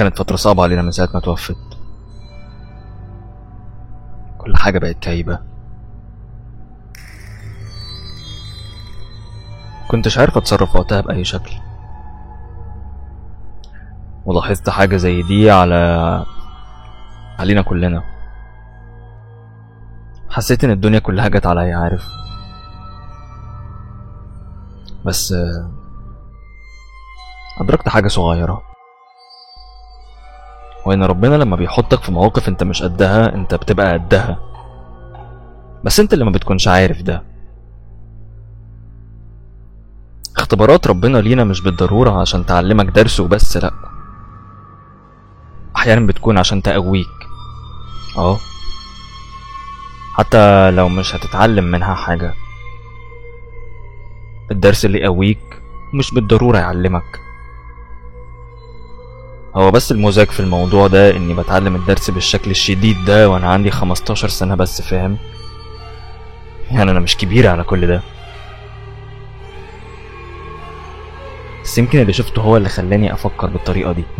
كانت فترة صعبة علينا من ساعة ما توفت كل حاجة بقت كئيبة كنتش عارف اتصرف وقتها بأي شكل ولاحظت حاجة زي دي على علينا كلنا حسيت ان الدنيا كلها جت عليا عارف بس آه، أدركت حاجة صغيرة وإن ربنا لما بيحطك في مواقف أنت مش قدها أنت بتبقى قدها بس أنت اللي ما بتكونش عارف ده اختبارات ربنا لينا مش بالضرورة عشان تعلمك درس وبس لأ أحيانا بتكون عشان تقويك اه حتى لو مش هتتعلم منها حاجة الدرس اللي يقويك مش بالضرورة يعلمك هو بس المزعج في الموضوع ده اني بتعلم الدرس بالشكل الشديد ده وانا عندي 15 سنة بس فاهم يعني انا مش كبير على كل ده بس يمكن اللي شفته هو اللي خلاني افكر بالطريقة دي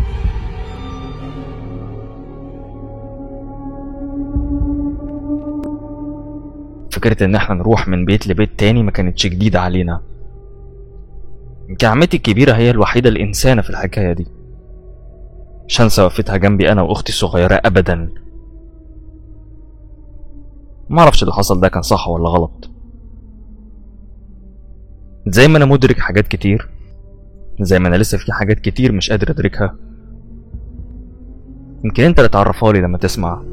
فكرة ان احنا نروح من بيت لبيت تاني ما كانتش جديدة علينا يمكن عمتي الكبيرة هي الوحيدة الإنسانة في الحكاية دي مش هنسى وقفتها جنبي أنا وأختي الصغيرة أبدا معرفش اللي حصل ده كان صح ولا غلط زي ما أنا مدرك حاجات كتير زي ما أنا لسه في حاجات كتير مش قادر أدركها يمكن أنت اللي تعرفها لي لما تسمع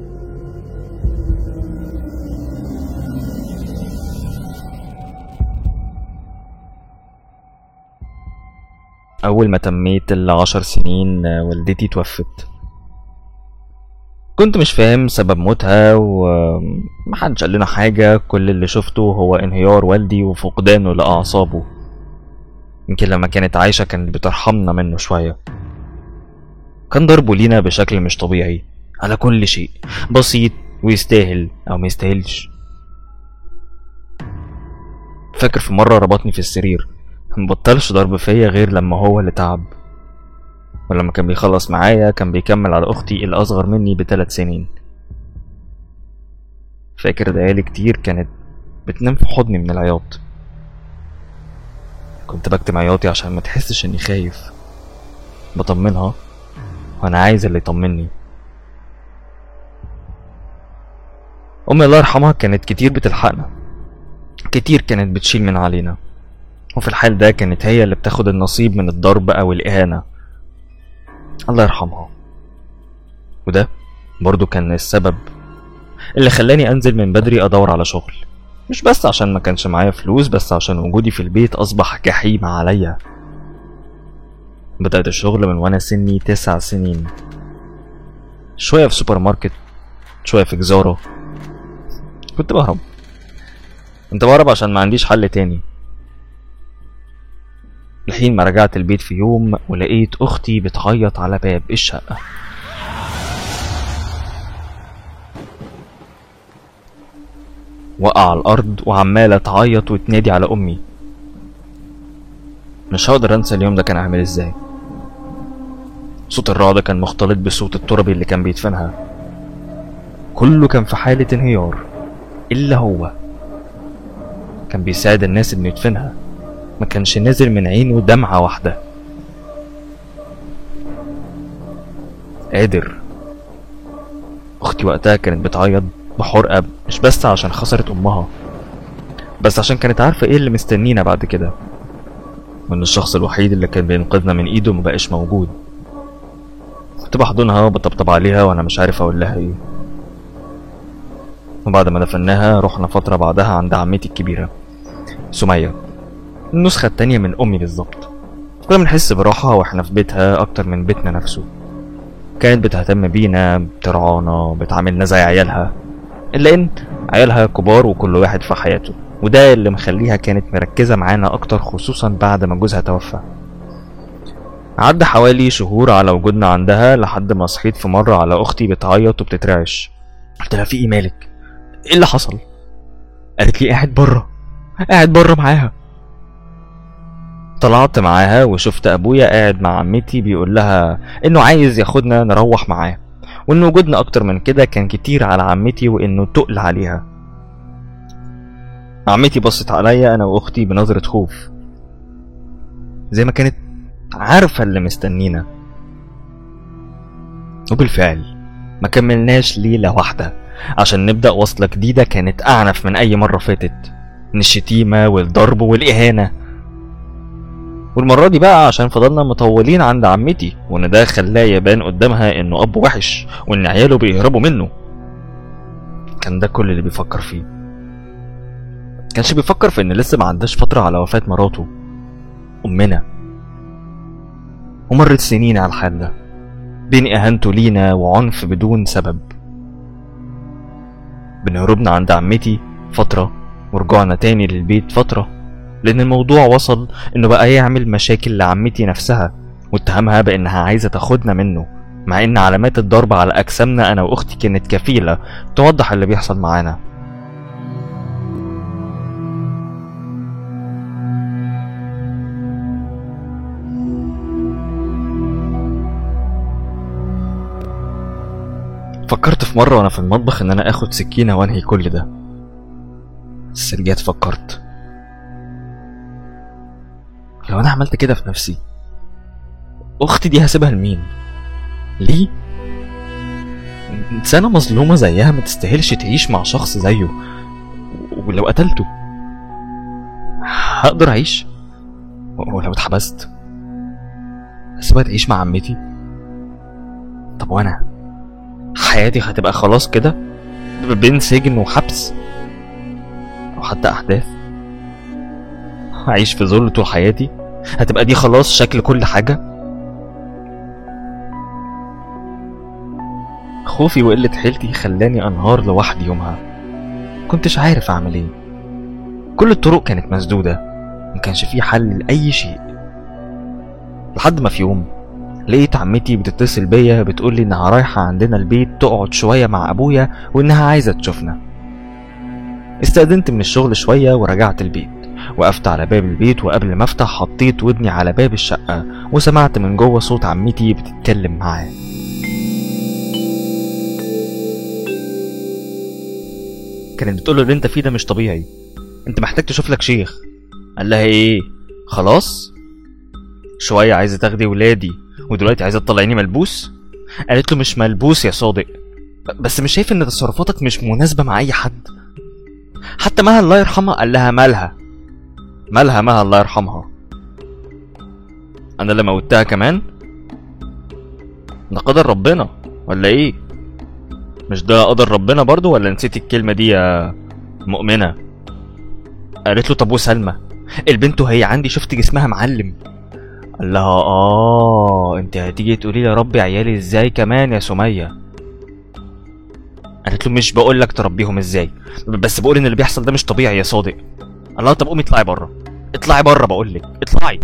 أول ما تميت العشر سنين آه، والدتي توفت كنت مش فاهم سبب موتها ومحدش قال لنا حاجة كل اللي شفته هو انهيار والدي وفقدانه لأعصابه يمكن لما كانت عايشة كانت بترحمنا منه شوية كان ضربه لينا بشكل مش طبيعي على كل شيء بسيط ويستاهل أو ما يستاهلش فاكر في مرة ربطني في السرير مبطلش ضرب فيا غير لما هو اللي تعب ولما كان بيخلص معايا كان بيكمل على أختي اللي أصغر مني بثلاث سنين فاكر ليالي كتير كانت بتنام في حضني من العياط كنت بكتم عياطي عشان ما تحسش اني خايف بطمنها وانا عايز اللي يطمني امي الله يرحمها كانت كتير بتلحقنا كتير كانت بتشيل من علينا وفي الحال ده كانت هي اللي بتاخد النصيب من الضرب أو الإهانة الله يرحمها وده برضو كان السبب اللي خلاني أنزل من بدري أدور على شغل مش بس عشان ما كانش معايا فلوس بس عشان وجودي في البيت أصبح جحيم عليا بدأت الشغل من وأنا سني تسع سنين شوية في سوبر ماركت شوية في جزارة كنت بهرب كنت بهرب عشان ما عنديش حل تاني لحين ما رجعت البيت في يوم ولقيت أختي بتعيط على باب الشقة وقع على الأرض وعمالة تعيط وتنادي على أمي مش هقدر أنسى اليوم ده كان عامل إزاي صوت الرعد كان مختلط بصوت التربي اللي كان بيدفنها كله كان في حالة انهيار إلا هو كان بيساعد الناس إنه يدفنها ما كانش نازل من عينه دمعة واحدة قادر أختي وقتها كانت بتعيط بحرقة مش بس عشان خسرت أمها بس عشان كانت عارفة إيه اللي مستنينا بعد كده وإن الشخص الوحيد اللي كان بينقذنا من إيده مبقاش موجود كنت بحضنها وبطبطب عليها وأنا مش عارف أقول لها إيه وبعد ما دفناها رحنا فترة بعدها عند عمتي الكبيرة سمية النسخة التانية من أمي بالظبط كنا بنحس براحة واحنا في بيتها أكتر من بيتنا نفسه كانت بتهتم بينا بترعانا بتعاملنا زي عيالها إلا إن عيالها كبار وكل واحد في حياته وده اللي مخليها كانت مركزة معانا أكتر خصوصا بعد ما جوزها توفى عدى حوالي شهور على وجودنا عندها لحد ما صحيت في مرة على أختي بتعيط وبتترعش قلت لها في إيه مالك؟ إيه اللي حصل؟ قالت لي قاعد بره قاعد بره معاها طلعت معاها وشفت ابويا قاعد مع عمتي بيقول لها انه عايز ياخدنا نروح معاه وان وجودنا اكتر من كده كان كتير على عمتي وانه تقل عليها عمتي بصت عليا انا واختي بنظرة خوف زي ما كانت عارفة اللي مستنينا وبالفعل ما كملناش ليلة واحدة عشان نبدأ وصلة جديدة كانت أعنف من أي مرة فاتت من الشتيمة والضرب والإهانة والمرة دي بقى عشان فضلنا مطولين عند عمتي وإن ده خلاه يبان قدامها إنه أب وحش وإن عياله بيهربوا منه كان ده كل اللي بيفكر فيه كانش بيفكر في إن لسه ما عندهاش فترة على وفاة مراته أمنا ومرت سنين على الحال ده بين إهانته لينا وعنف بدون سبب بنهربنا عند عمتي فترة ورجعنا تاني للبيت فترة لأن الموضوع وصل إنه بقى يعمل مشاكل لعمتي نفسها واتهمها بإنها عايزة تاخدنا منه مع إن علامات الضرب على أجسامنا أنا وأختي كانت كفيلة توضح اللي بيحصل معانا فكرت في مرة وأنا في المطبخ إن أنا آخد سكينة وأنهي كل ده بس رجعت فكرت لو أنا عملت كده في نفسي أختي دي هسيبها لمين؟ ليه؟ إنسانة مظلومة زيها ما تستاهلش تعيش مع شخص زيه ولو قتلته هقدر أعيش ولو اتحبست هسيبها تعيش مع عمتي طب وأنا حياتي هتبقى خلاص كده بين سجن وحبس او حتى احداث هعيش في ذل طول حياتي هتبقى دي خلاص شكل كل حاجه خوفي وقلة حيلتي خلاني انهار لوحدي يومها كنتش عارف اعمل ايه كل الطرق كانت مسدودة مكانش في حل لأي شيء لحد ما في يوم لقيت عمتي بتتصل بيا بتقولي انها رايحة عندنا البيت تقعد شوية مع ابويا وانها عايزة تشوفنا استأذنت من الشغل شوية ورجعت البيت وقفت على باب البيت وقبل ما افتح حطيت ودني على باب الشقة وسمعت من جوه صوت عمتي بتتكلم معاه كانت بتقول له اللي انت فيه ده مش طبيعي انت محتاج تشوف لك شيخ قال لها ايه خلاص شوية عايزة تاخدي ولادي ودلوقتي عايزة تطلعيني ملبوس قالت له مش ملبوس يا صادق بس مش شايف ان تصرفاتك مش مناسبة مع اي حد حتى مها الله يرحمها قال لها مالها مالها مها الله يرحمها انا اللي موتها كمان ده قدر ربنا ولا ايه مش ده قدر ربنا برضو ولا نسيت الكلمة دي يا مؤمنة قالت له طب وسلمى البنت وهي عندي شفت جسمها معلم قال لها اه انت هتيجي تقولي لي ربي عيالي ازاي كمان يا سمية قالت له مش بقول لك تربيهم ازاي بس بقول ان اللي بيحصل ده مش طبيعي يا صادق قال لها طب قومي اطلعي بره اطلعي بره بقول لك اطلعي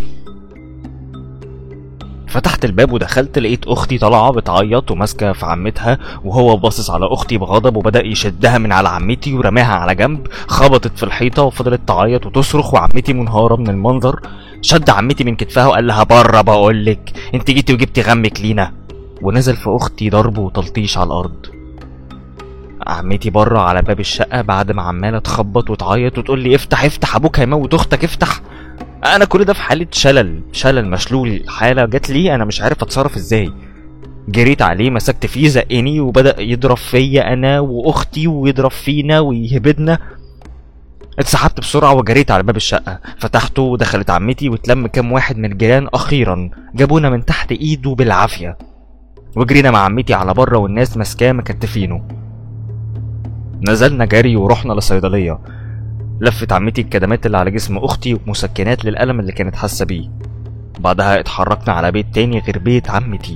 فتحت الباب ودخلت لقيت اختي طالعه بتعيط وماسكه في عمتها وهو باصص على اختي بغضب وبدا يشدها من على عمتي ورماها على جنب خبطت في الحيطه وفضلت تعيط وتصرخ وعمتي منهاره من المنظر شد عمتي من كتفها وقال لها بره بقول لك انت جيتي وجبتي غمك لينا ونزل في اختي ضرب وتلطيش على الارض عمتي بره على باب الشقه بعد ما عماله تخبط وتعيط وتقول لي افتح افتح ابوك هيموت اختك افتح انا كل ده في حاله شلل شلل مشلول حاله جات لي انا مش عارف اتصرف ازاي جريت عليه مسكت فيه زقني وبدا يضرب فيا انا واختي ويضرب فينا ويهبدنا اتسحبت بسرعة وجريت على باب الشقة فتحته ودخلت عمتي وتلم كام واحد من الجيران أخيرا جابونا من تحت إيده بالعافية وجرينا مع عمتي على بره والناس ماسكاه مكتفينه نزلنا جري ورحنا للصيدلية لفت عمتي الكدمات اللي على جسم اختي ومسكنات للالم اللي كانت حاسه بيه بعدها اتحركنا على بيت تاني غير بيت عمتي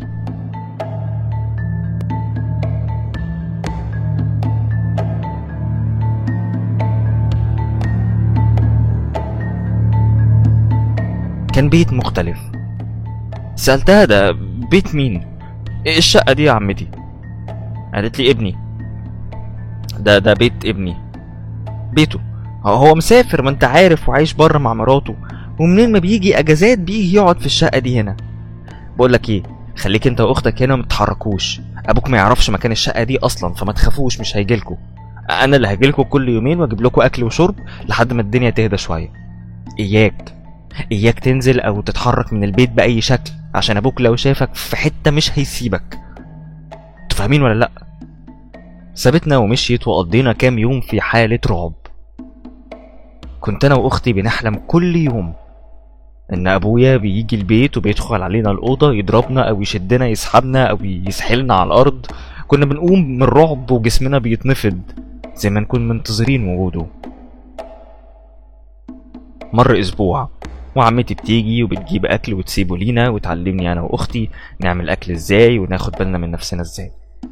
كان بيت مختلف سألتها ده بيت مين؟ إيه الشقة دي يا عمتي؟ قالت لي ابني ده ده بيت ابني بيته هو مسافر ما انت عارف وعايش بره مع مراته ومنين ما بيجي اجازات بيجي يقعد في الشقه دي هنا بقول لك ايه خليك انت واختك هنا ما تتحركوش ابوك ما يعرفش مكان الشقه دي اصلا فما تخافوش مش هيجيلكوا انا اللي هجيلكوا كل يومين واجيب لكم اكل وشرب لحد ما الدنيا تهدى شويه اياك اياك تنزل او تتحرك من البيت باي شكل عشان ابوك لو شافك في حته مش هيسيبك انتوا فاهمين ولا لا سابتنا ومشيت وقضينا كام يوم في حاله رعب كنت انا واختي بنحلم كل يوم ان ابويا بيجي البيت وبيدخل علينا الاوضه يضربنا او يشدنا يسحبنا او يسحلنا على الارض كنا بنقوم من الرعب وجسمنا بيتنفض زي ما نكون منتظرين وجوده مر اسبوع وعمتي بتيجي وبتجيب اكل وتسيبه لينا وتعلمني انا واختي نعمل اكل ازاي وناخد بالنا من نفسنا ازاي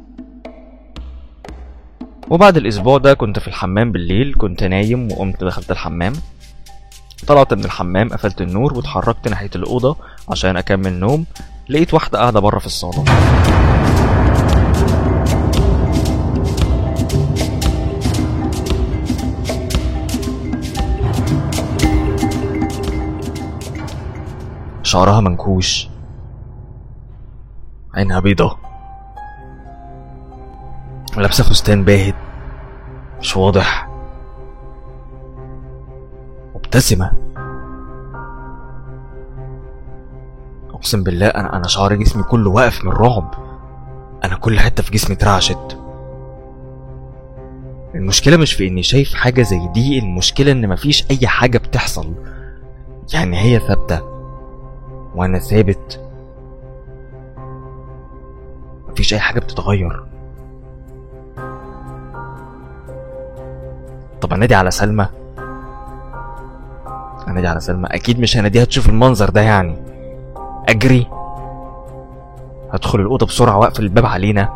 وبعد الاسبوع ده كنت في الحمام بالليل كنت نايم وقمت دخلت الحمام طلعت من الحمام قفلت النور واتحركت ناحية الأوضة عشان أكمل نوم لقيت واحدة قاعدة بره في الصالة شعرها منكوش عينها بيضة لابسة فستان باهت مش واضح مبتسمة أقسم بالله أنا أنا شعر جسمي كله واقف من الرعب أنا كل حتة في جسمي اترعشت المشكلة مش في إني شايف حاجة زي دي المشكلة إن مفيش أي حاجة بتحصل يعني هي ثابتة وأنا ثابت مفيش أي حاجة بتتغير طب أنادي على سلمى انادي على سلمى اكيد مش هناديها تشوف المنظر ده يعني اجري هدخل الاوضه بسرعه واقفل الباب علينا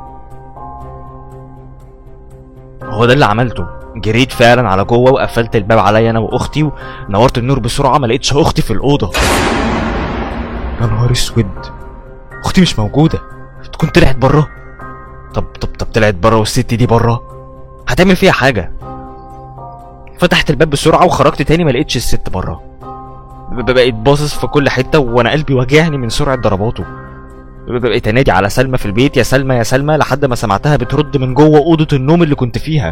هو ده اللي عملته جريت فعلا على جوه وقفلت الباب عليا انا واختي ونورت النور بسرعه ما لقيتش اختي في الاوضه يا نهار اسود اختي مش موجوده تكون طلعت بره طب طب طب طلعت بره والست دي بره هتعمل فيها حاجه فتحت الباب بسرعه وخرجت تاني ما لقيتش الست بره ب- بقيت باصص في كل حته وانا قلبي واجعني من سرعه ضرباته ب- بقيت انادي على سلمى في البيت يا سلمى يا سلمى لحد ما سمعتها بترد من جوه اوضه النوم اللي كنت فيها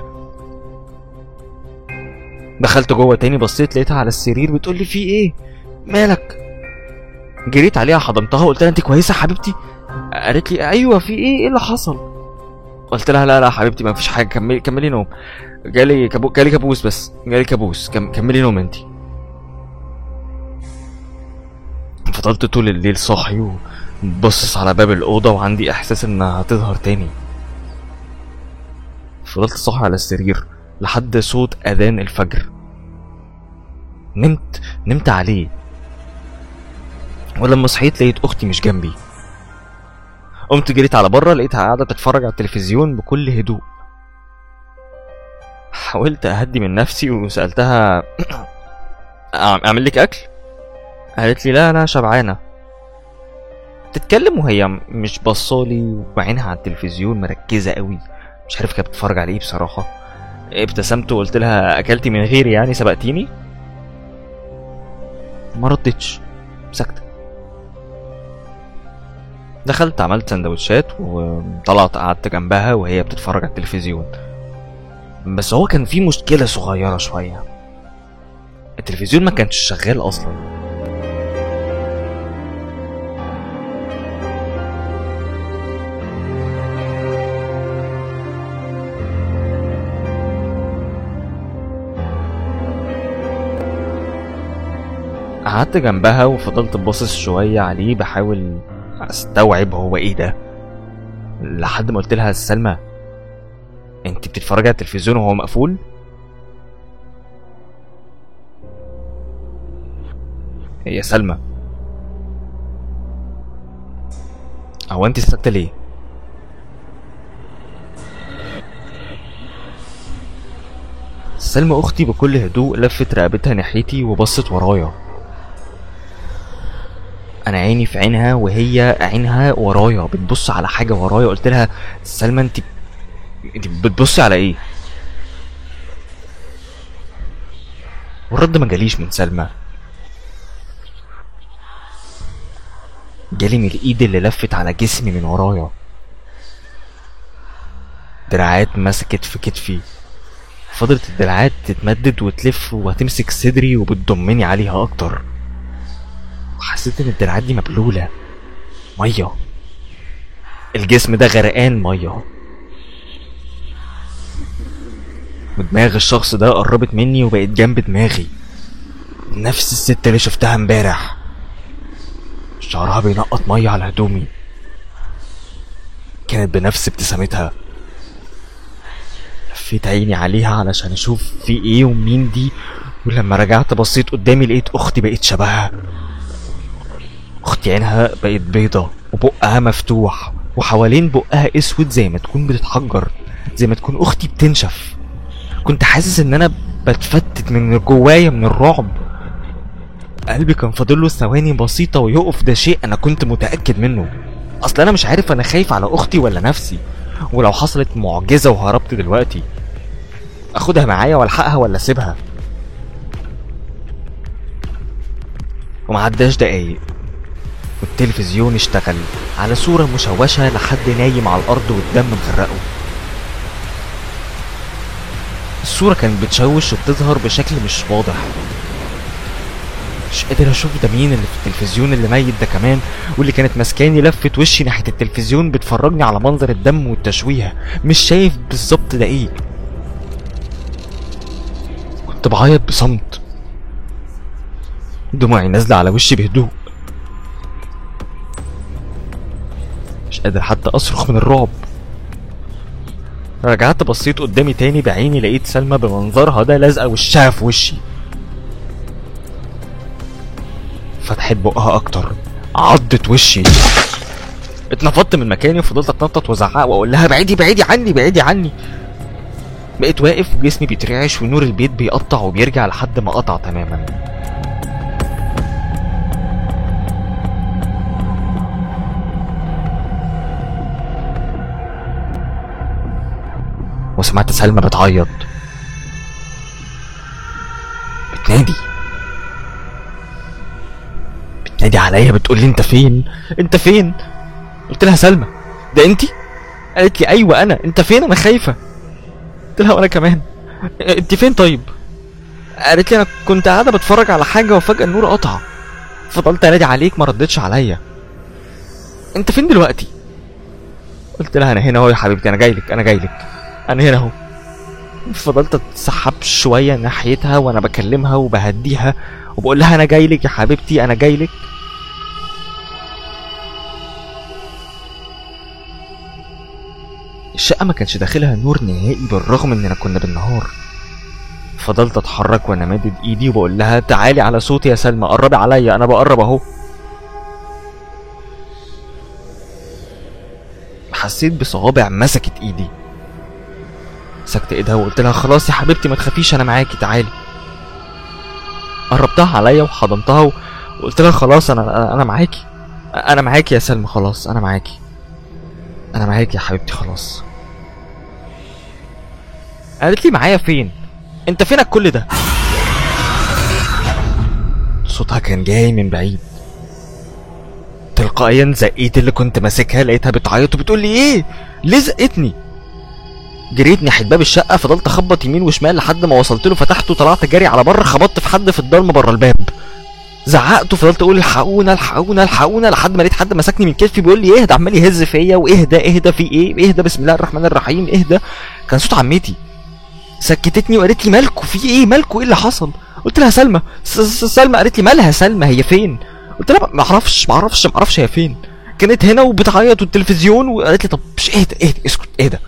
دخلت جوه تاني بصيت لقيتها على السرير بتقول لي في ايه مالك جريت عليها حضنتها وقلت لها انت كويسه يا حبيبتي قالت لي ايوه في ايه ايه اللي حصل قلت لها لا لا حبيبتي ما فيش حاجه كملي كملي نوم جالي كابو... جالي كابوس بس جالي كابوس كم... كملي نوم انت فضلت طول الليل صاحي وبصص على باب الأوضة وعندي إحساس إنها هتظهر تاني فضلت صاحي على السرير لحد صوت أذان الفجر نمت نمت عليه ولما صحيت لقيت أختي مش جنبي قمت جريت على بره لقيتها قاعدة تتفرج على التلفزيون بكل هدوء حاولت أهدي من نفسي وسألتها أعمل لك أكل؟ قالت لي لا لا شبعانة تتكلم وهي مش بصالي وعينها على التلفزيون مركزة قوي مش عارف كانت بتتفرج على ايه بصراحة ابتسمت وقلت لها أكلتي من غيري يعني سبقتيني؟ ما ردتش ساكتة دخلت عملت سندوتشات وطلعت قعدت جنبها وهي بتتفرج على التلفزيون بس هو كان في مشكلة صغيرة شوية التلفزيون ما كانش شغال أصلا قعدت جنبها وفضلت باصص شوية عليه بحاول استوعب هو ايه ده لحد ما قلت لها سلمى انت بتتفرجي على التلفزيون وهو مقفول يا سلمى هو انت ساكته ليه سلمى اختي بكل هدوء لفت رقبتها ناحيتي وبصت ورايا انا عيني في عينها وهي عينها ورايا بتبص على حاجه ورايا قلت لها سلمى انت انت بتبصي على ايه والرد ما جاليش من سلمى جالي من الايد اللي لفت على جسمي من ورايا دراعات مسكت في كتفي فضلت الدراعات تتمدد وتلف وهتمسك صدري وبتضمني عليها اكتر وحسيت ان الدراعات دي مبلولة مية الجسم ده غرقان مية ودماغ الشخص ده قربت مني وبقت جنب دماغي نفس الست اللي شفتها امبارح شعرها بينقط مية على هدومي كانت بنفس ابتسامتها لفيت عيني عليها علشان اشوف في ايه ومين دي ولما رجعت بصيت قدامي لقيت اختي بقت شبهها اختي عينها بقت بيضة وبقها مفتوح وحوالين بقها اسود زي ما تكون بتتحجر زي ما تكون اختي بتنشف كنت حاسس ان انا بتفتت من جوايا من الرعب قلبي كان فاضله ثواني بسيطة ويقف ده شيء انا كنت متأكد منه اصل انا مش عارف انا خايف على اختي ولا نفسي ولو حصلت معجزة وهربت دلوقتي اخدها معايا والحقها ولا اسيبها ومعداش دقايق والتلفزيون اشتغل على صورة مشوشة لحد نايم على الأرض والدم مغرقه الصورة كانت بتشوش وبتظهر بشكل مش واضح مش قادر اشوف ده مين اللي في التلفزيون اللي ميت ده كمان واللي كانت ماسكاني لفت وشي ناحية التلفزيون بتفرجني على منظر الدم والتشويه مش شايف بالظبط ده ايه كنت بعيط بصمت دموعي نازلة على وشي بهدوء مش قادر حتى اصرخ من الرعب رجعت بصيت قدامي تاني بعيني لقيت سلمى بمنظرها ده لازقة وشها في وشي فتحت بقها اكتر عضت وشي اتنفضت من مكاني وفضلت اتنطط وازعق واقول لها بعيدي بعيدي عني بعيدي عني بقيت واقف وجسمي بيترعش ونور البيت بيقطع وبيرجع لحد ما قطع تماما وسمعت سلمى بتعيط بتنادي بتنادي عليا بتقول لي انت فين انت فين قلت لها سلمى ده انتي قالت لي ايوه انا انت فين انا خايفه قلت لها وانا كمان انت فين طيب قالت لي انا كنت قاعده بتفرج على حاجه وفجاه النور قطع فضلت انادي عليك ما ردتش عليا انت فين دلوقتي قلت لها انا هنا اهو يا حبيبتي انا جاي لك انا جاي لك انا هنا اهو فضلت اتسحب شويه ناحيتها وانا بكلمها وبهديها وبقول لها انا جاي لك يا حبيبتي انا جاي لك الشقه ما كانش داخلها نور نهائي بالرغم اننا كنا بالنهار فضلت اتحرك وانا مادد ايدي وبقول لها تعالي على صوتي يا سلمى قربي عليا انا بقرب اهو حسيت بصوابع مسكت ايدي مسكت ايدها وقلت لها خلاص يا حبيبتي ما تخافيش انا معاكي تعالي قربتها عليا وحضنتها و- وقلت لها خلاص انا انا أنا معاكي انا معاكي يا سلمى خلاص انا معاكي انا معاكي يا حبيبتي خلاص قالت لي معايا فين انت فينك كل ده صوتها كان جاي من بعيد تلقائيا زقيت اللي كنت ماسكها لقيتها بتعيط وبتقول لي ايه ليه زقتني جريت ناحيه باب الشقه فضلت اخبط يمين وشمال لحد ما وصلت له فتحته طلعت جري على بره خبطت في حد في الضلمه بره الباب زعقت وفضلت اقول الحقونا الحقونا الحقونا لحد ما لقيت حد مسكني من كتفي بيقول لي اهدى عمال يهز فيا واهدى اهدى في ايه اهدى بسم الله الرحمن الرحيم اهدى كان صوت عمتي سكتتني وقالت لي مالكوا في ايه مالكوا ايه اللي حصل قلت لها سلمى س- س- سلمى قالت لي مالها سلمى هي فين قلت لها ما اعرفش ما اعرفش ما اعرفش هي فين كانت هنا وبتعيط والتلفزيون وقالت لي طب مش اهدى اهدى اسكت اهدى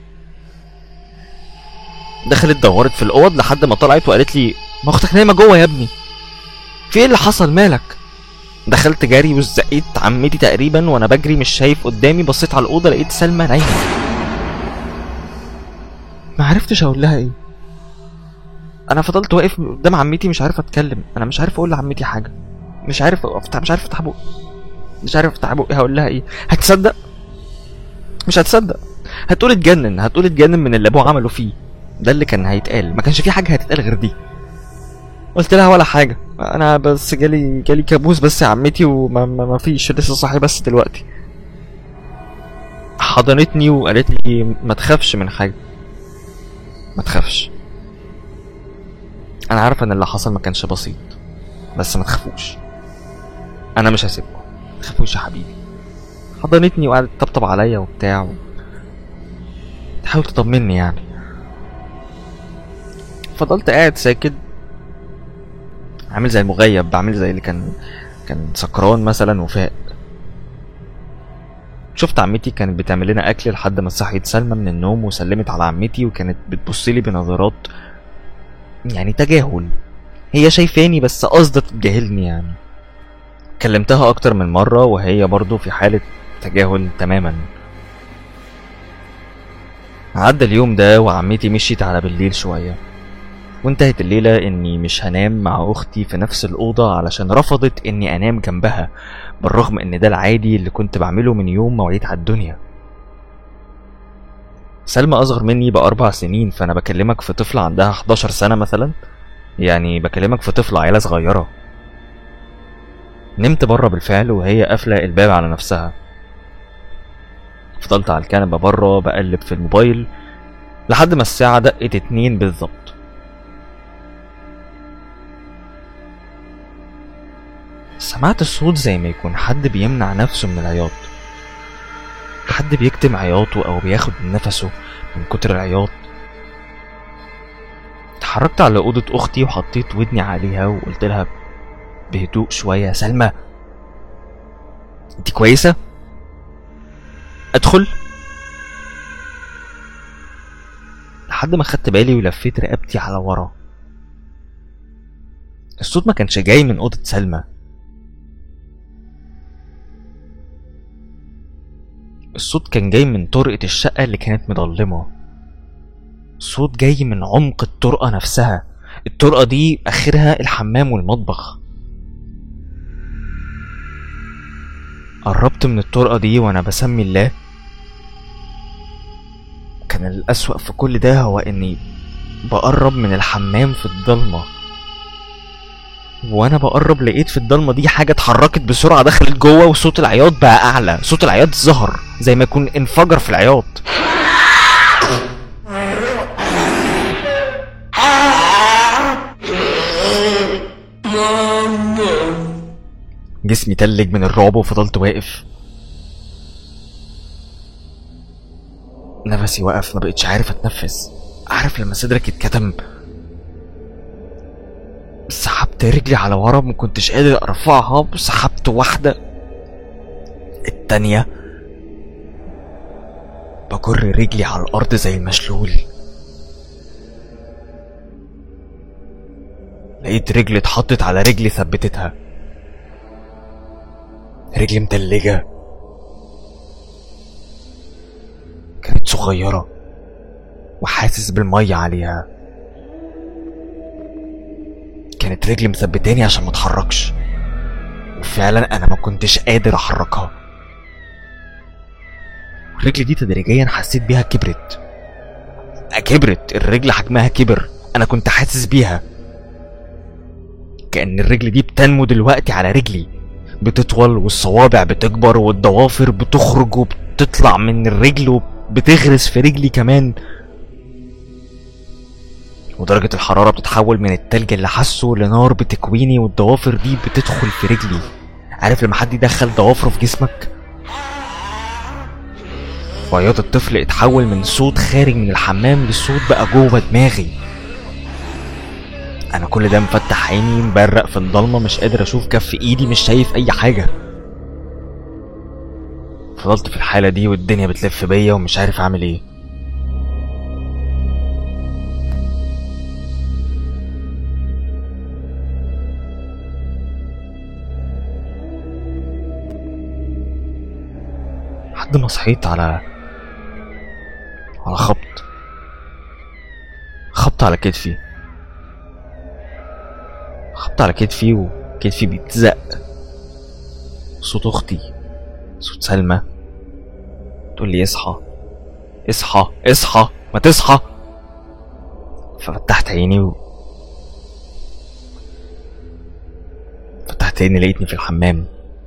دخلت دورت في الاوض لحد ما طلعت وقالت لي ما اختك نايمه جوه يا ابني في ايه اللي حصل مالك دخلت جري وزقيت عمتي تقريبا وانا بجري مش شايف قدامي بصيت على الاوضه لقيت سلمى نايمه ما عرفتش اقول لها ايه انا فضلت واقف قدام عمتي مش عارف اتكلم انا مش عارف اقول لعمتي حاجه مش عارف افتح مش عارف افتح بقي مش عارف افتح بقي هقول لها ايه هتصدق مش هتصدق هتقول اتجنن هتقول اتجنن من اللي ابوه عمله فيه ده اللي كان هيتقال ما كانش في حاجه هتتقال غير دي قلت لها ولا حاجه انا بس جالي جالي كابوس بس يا عمتي وما ما ما فيش لسه صاحي بس دلوقتي حضنتني وقالت لي ما تخافش من حاجه ما تخافش انا عارفه ان اللي حصل ما كانش بسيط بس ما تخافوش انا مش هسيبكم ما تخافوش يا حبيبي حضنتني وقعدت تطبطب عليا وبتاع و... تحاول تطمني يعني فضلت قاعد ساكت عامل زي المغيب عامل زي اللي كان كان سكران مثلا وفاق شفت عمتي كانت بتعمل لنا اكل لحد ما صحيت سلمى من النوم وسلمت على عمتي وكانت بتبص لي بنظرات يعني تجاهل هي شايفاني بس قصدها تتجاهلني يعني كلمتها اكتر من مرة وهي برضو في حالة تجاهل تماما عدى اليوم ده وعمتي مشيت على بالليل شوية وانتهت الليلة اني مش هنام مع اختي في نفس الأوضة علشان رفضت اني انام جنبها بالرغم ان ده العادي اللي كنت بعمله من يوم ما وعيت على الدنيا سلمى اصغر مني باربع سنين فانا بكلمك في طفلة عندها 11 سنة مثلا يعني بكلمك في طفلة عيلة صغيرة نمت بره بالفعل وهي قافلة الباب على نفسها فضلت على الكنبة بره بقلب في الموبايل لحد ما الساعة دقت اتنين بالظبط سمعت الصوت زي ما يكون حد بيمنع نفسه من العياط حد بيكتم عياطه أو بياخد نفسه من كتر العياط اتحركت على أوضة أختي وحطيت ودني عليها وقلت لها بهدوء شوية يا سلمى انت كويسة؟ ادخل لحد ما خدت بالي ولفيت رقبتي على ورا الصوت ما كانش جاي من أوضة سلمى الصوت كان جاي من طرقة الشقة اللي كانت مضلمة صوت جاي من عمق الطرقة نفسها الطرقة دي آخرها الحمام والمطبخ قربت من الطرقة دي وأنا بسمي الله كان الأسوأ في كل ده هو إني بقرب من الحمام في الضلمة وانا بقرب لقيت في الضلمه دي حاجه اتحركت بسرعه دخلت جوه وصوت العياط بقى اعلى صوت العياط ظهر زي ما يكون انفجر في العياط جسمي تلج من الرعب وفضلت واقف نفسي وقف ما بقتش عارف اتنفس عارف لما صدرك يتكتم سحبت رجلي على ورا ما كنتش قادر ارفعها سحبت واحدة التانية بجر رجلي على الارض زي المشلول لقيت رجلي اتحطت على رجلي ثبتتها رجلي متلجة كانت صغيرة وحاسس بالمية عليها كانت رجلي مثبتاني عشان ما اتحركش وفعلا انا ما كنتش قادر احركها الرجل دي تدريجيا حسيت بيها كبرت كبرت الرجل حجمها كبر انا كنت حاسس بيها كأن الرجل دي بتنمو دلوقتي على رجلي بتطول والصوابع بتكبر والضوافر بتخرج وبتطلع من الرجل وبتغرس في رجلي كمان ودرجة الحرارة بتتحول من التلج اللي حاسه لنار بتكويني والضوافر دي بتدخل في رجلي عارف لما حد يدخل ضوافره في جسمك وعياط الطفل اتحول من صوت خارج من الحمام لصوت بقى جوه دماغي انا كل ده مفتح عيني مبرق في الضلمه مش قادر اشوف كف ايدي مش شايف اي حاجه فضلت في الحاله دي والدنيا بتلف بيا ومش عارف اعمل ايه لحد ما صحيت على على خبط خبط على كتفي خبط على كتفي وكتفي بيتزق صوت اختي صوت سلمى تقول لي اصحى اصحى اصحى ما تصحى ففتحت عيني و... تاني لقيتني في الحمام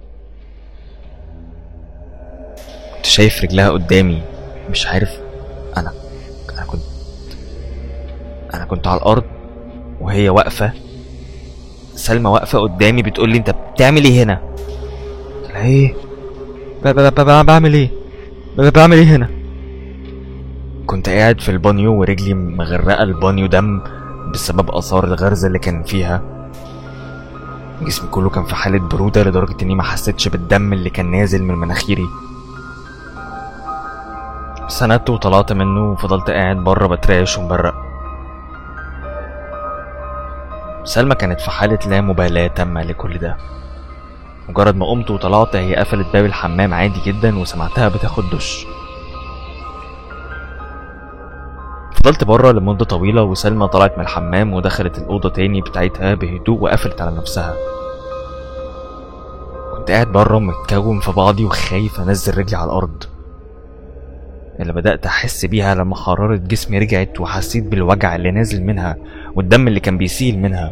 كنت شايف رجلها قدامي مش عارف انا انا كنت انا كنت على الارض وهي واقفه سلمى واقفه قدامي بتقول لي انت بتعمل ايه هنا قلت لها ايه ب- ب- ب- بعمل ايه ب- بعمل ايه هنا كنت قاعد في البانيو ورجلي مغرقه البانيو دم بسبب اثار الغرز اللي كان فيها جسمي كله كان في حالة برودة لدرجة إني ما حسيتش بالدم اللي كان نازل من مناخيري سندت وطلعت منه وفضلت قاعد بره بترعش ومبرق سلمى كانت في حالة لا مبالاة تامة لكل ده مجرد ما قمت وطلعت هي قفلت باب الحمام عادي جدا وسمعتها بتاخد دش فضلت بره لمدة طويلة وسلمى طلعت من الحمام ودخلت الأوضة تاني بتاعتها بهدوء وقفلت على نفسها كنت قاعد بره متكوم في بعضي وخايف أنزل رجلي على الأرض اللي بدأت أحس بيها لما حرارة جسمي رجعت وحسيت بالوجع اللي نازل منها والدم اللي كان بيسيل منها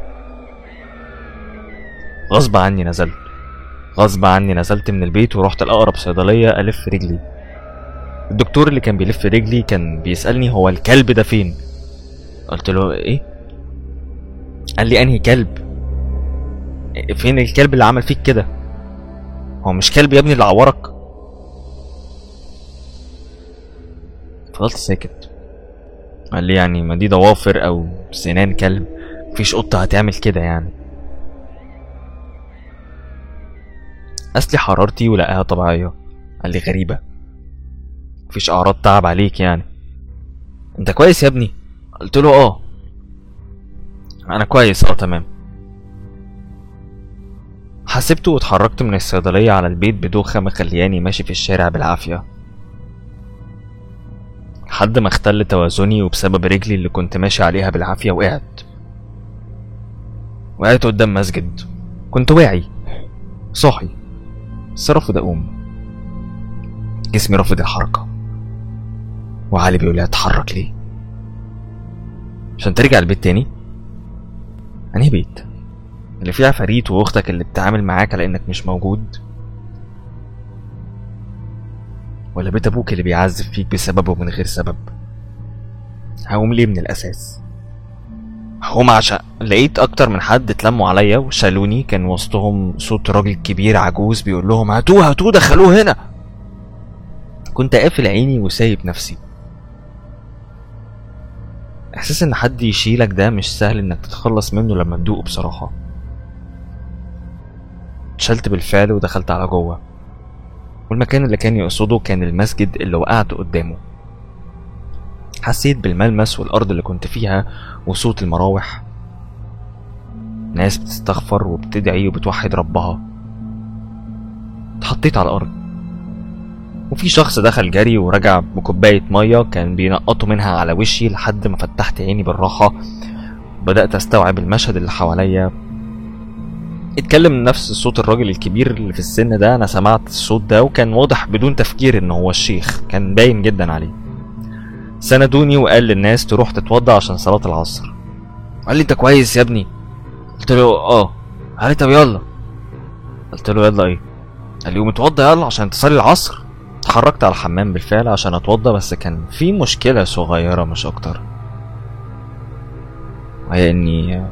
غصب عني نزلت غصب عني نزلت من البيت ورحت لأقرب صيدلية ألف رجلي الدكتور اللي كان بيلف رجلي كان بيسألني هو الكلب ده فين قلت له ايه قال لي انهي كلب إيه، فين الكلب اللي عمل فيك كده هو مش كلب يا ابني اللي عورك فضلت ساكت قال لي يعني ما دي ضوافر او سنان كلب مفيش قطة هتعمل كده يعني قاس لي حرارتي ولقاها طبيعية قال لي غريبة مفيش اعراض تعب عليك يعني انت كويس يا ابني قلت له اه انا كويس اه تمام حسبته واتحركت من الصيدلية على البيت بدوخة مخلياني ماشي في الشارع بالعافية لحد ما اختل توازني وبسبب رجلي اللي كنت ماشي عليها بالعافية وقعت وقعت قدام مسجد كنت واعي صاحي بس رافض اقوم جسمي رافض الحركة وعلي بيقول لي اتحرك ليه عشان ترجع البيت تاني انهي بيت اللي فيه عفاريت واختك اللي بتتعامل معاك على انك مش موجود ولا بيت ابوك اللي بيعذب فيك بسببه من غير سبب هقوم ليه من الاساس هقوم عشان لقيت اكتر من حد اتلموا عليا وشالوني كان وسطهم صوت راجل كبير عجوز بيقول لهم هاتوه هاتوه دخلوه هنا كنت قافل عيني وسايب نفسي احساس ان حد يشيلك ده مش سهل انك تتخلص منه لما تدوقه بصراحة اتشلت بالفعل ودخلت على جوه والمكان اللي كان يقصده كان المسجد اللي وقعت قدامه حسيت بالملمس والأرض اللي كنت فيها وصوت المراوح ناس بتستغفر وبتدعي وبتوحد ربها اتحطيت على الأرض وفي شخص دخل جري ورجع بكوباية مية كان بينقطوا منها على وشي لحد ما فتحت عيني بالراحة بدأت أستوعب المشهد اللي حواليا اتكلم نفس صوت الراجل الكبير اللي في السن ده أنا سمعت الصوت ده وكان واضح بدون تفكير إن هو الشيخ كان باين جدا عليه سندوني وقال للناس تروح تتوضى عشان صلاة العصر قال لي انت كويس يا ابني قلت له اه قال لي طب يلا قلت له يلا ايه قال لي قوم اتوضى يلا عشان تصلي العصر اتحركت على الحمام بالفعل عشان اتوضى بس كان في مشكلة صغيرة مش اكتر وهي اني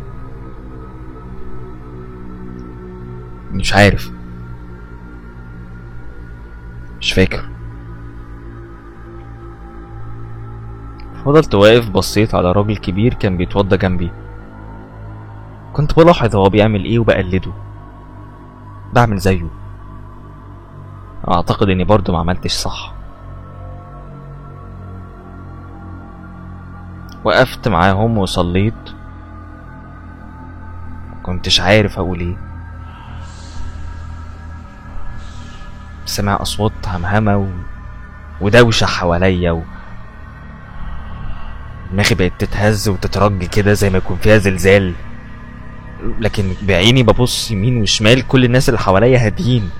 مش عارف مش فاكر فضلت واقف بصيت على راجل كبير كان بيتوضى جنبي كنت بلاحظ هو بيعمل ايه وبقلده بعمل زيه اعتقد اني برضه ما عملتش صح وقفت معاهم وصليت كنتش عارف اقول ايه سمع اصوات همهمه و... ودوشه حواليا و... دماغي بقت تتهز وتترج كده زي ما يكون فيها زلزال لكن بعيني ببص يمين وشمال كل الناس اللي حواليا هاديين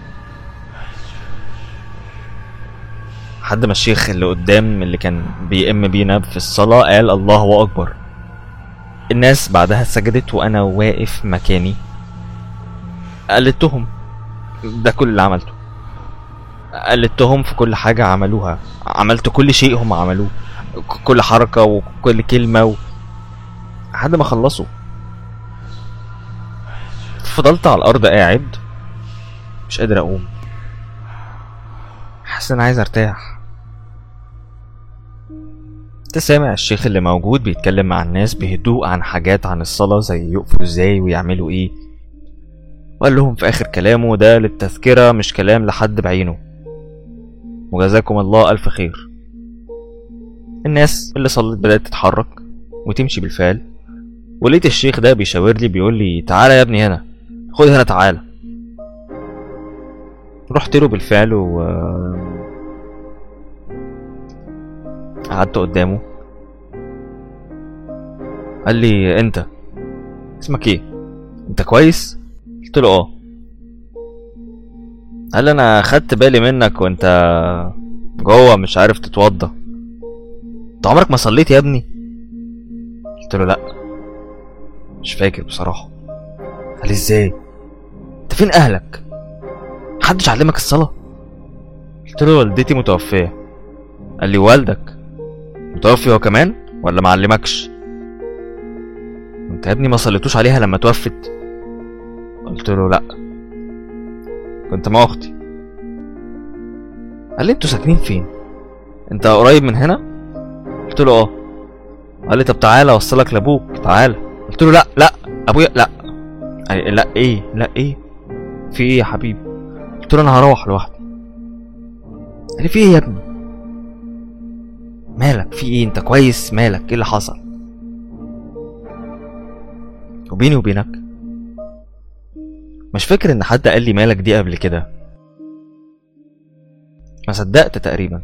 لحد ما الشيخ اللي قدام اللي كان بيئم بينا في الصلاة قال الله أكبر الناس بعدها سجدت وأنا واقف مكاني قلدتهم ده كل اللي عملته قلدتهم في كل حاجة عملوها عملت كل شيء هم عملوه ك- كل حركة وكل كلمة و... لحد ما خلصوا فضلت على الأرض قاعد مش قادر أقوم حاسس إن أنا عايز أرتاح كنت سامع الشيخ اللي موجود بيتكلم مع الناس بهدوء عن حاجات عن الصلاة زي يقفوا ازاي ويعملوا ايه وقال لهم في آخر كلامه ده للتذكرة مش كلام لحد بعينه وجزاكم الله ألف خير الناس اللي صلت بدأت تتحرك وتمشي بالفعل ولقيت الشيخ ده بيشاور لي بيقول لي تعالى يا ابني هنا خد هنا تعالى رحت له بالفعل و قعدت قدامه قال لي انت اسمك ايه انت كويس قلت له اه قال لي انا خدت بالي منك وانت جوه مش عارف تتوضى انت عمرك ما صليت يا ابني قلت له لا مش فاكر بصراحه قال لي ازاي انت فين اهلك محدش علمك الصلاه قلت له والدتي متوفيه قال لي والدك متوفي هو كمان ولا معلمكش انت يا ابني ما صليتوش عليها لما توفت قلت له لا كنت مع اختي قال لي انتوا ساكنين فين انت قريب من هنا قلت له اه قال لي طب تعالى اوصلك لابوك تعالى قلت له لا لا ابويا لا قال لي لا ايه لا ايه في ايه يا حبيبي قلت له انا هروح لوحدي قال لي في ايه يا ابني مالك في ايه انت كويس مالك ايه اللي حصل وبيني وبينك مش فاكر ان حد قال لي مالك دي قبل كده ما صدقت تقريبا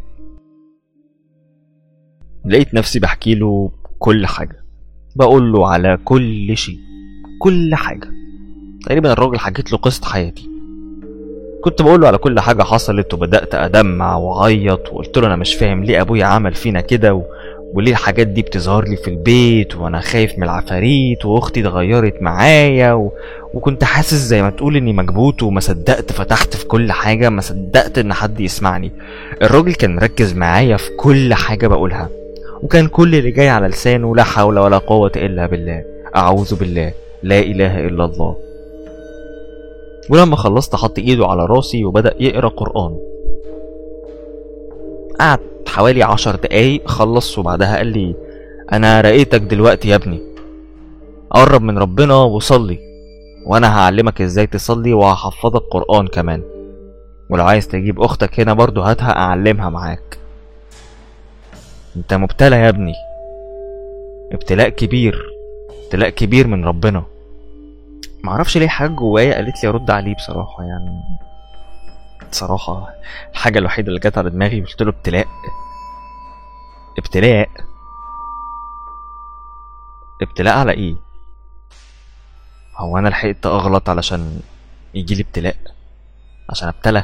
لقيت نفسي بحكي له كل حاجة بقول له على كل شيء كل حاجة تقريبا الراجل حكيت له قصة حياتي كنت بقول له على كل حاجة حصلت وبدأت أدمع وأعيط وقلت له أنا مش فاهم ليه أبويا عمل فينا كده و... وليه الحاجات دي بتظهر لي في البيت وأنا خايف من العفاريت وأختي اتغيرت معايا و... وكنت حاسس زي ما تقول إني مكبوت وما صدقت فتحت في كل حاجة ما صدقت إن حد يسمعني الراجل كان مركز معايا في كل حاجة بقولها وكان كل اللي جاي على لسانه لا حول ولا قوة إلا بالله أعوذ بالله لا إله إلا الله ولما خلصت حط ايده على راسي وبدأ يقرا قرآن قعد حوالي عشر دقايق خلص وبعدها قال لي انا رأيتك دلوقتي يا ابني قرب من ربنا وصلي وانا هعلمك ازاي تصلي وهحفظك قرآن كمان ولو عايز تجيب اختك هنا برضو هاتها اعلمها معاك انت مبتلى يا ابني ابتلاء كبير ابتلاء كبير من ربنا معرفش ليه حاجة جوايا قالت لي ارد عليه بصراحة يعني بصراحة الحاجة الوحيدة اللي جت على دماغي قلت له ابتلاء ابتلاء ابتلاء على ايه هو انا لحقت اغلط علشان يجي لي ابتلاء عشان ابتلى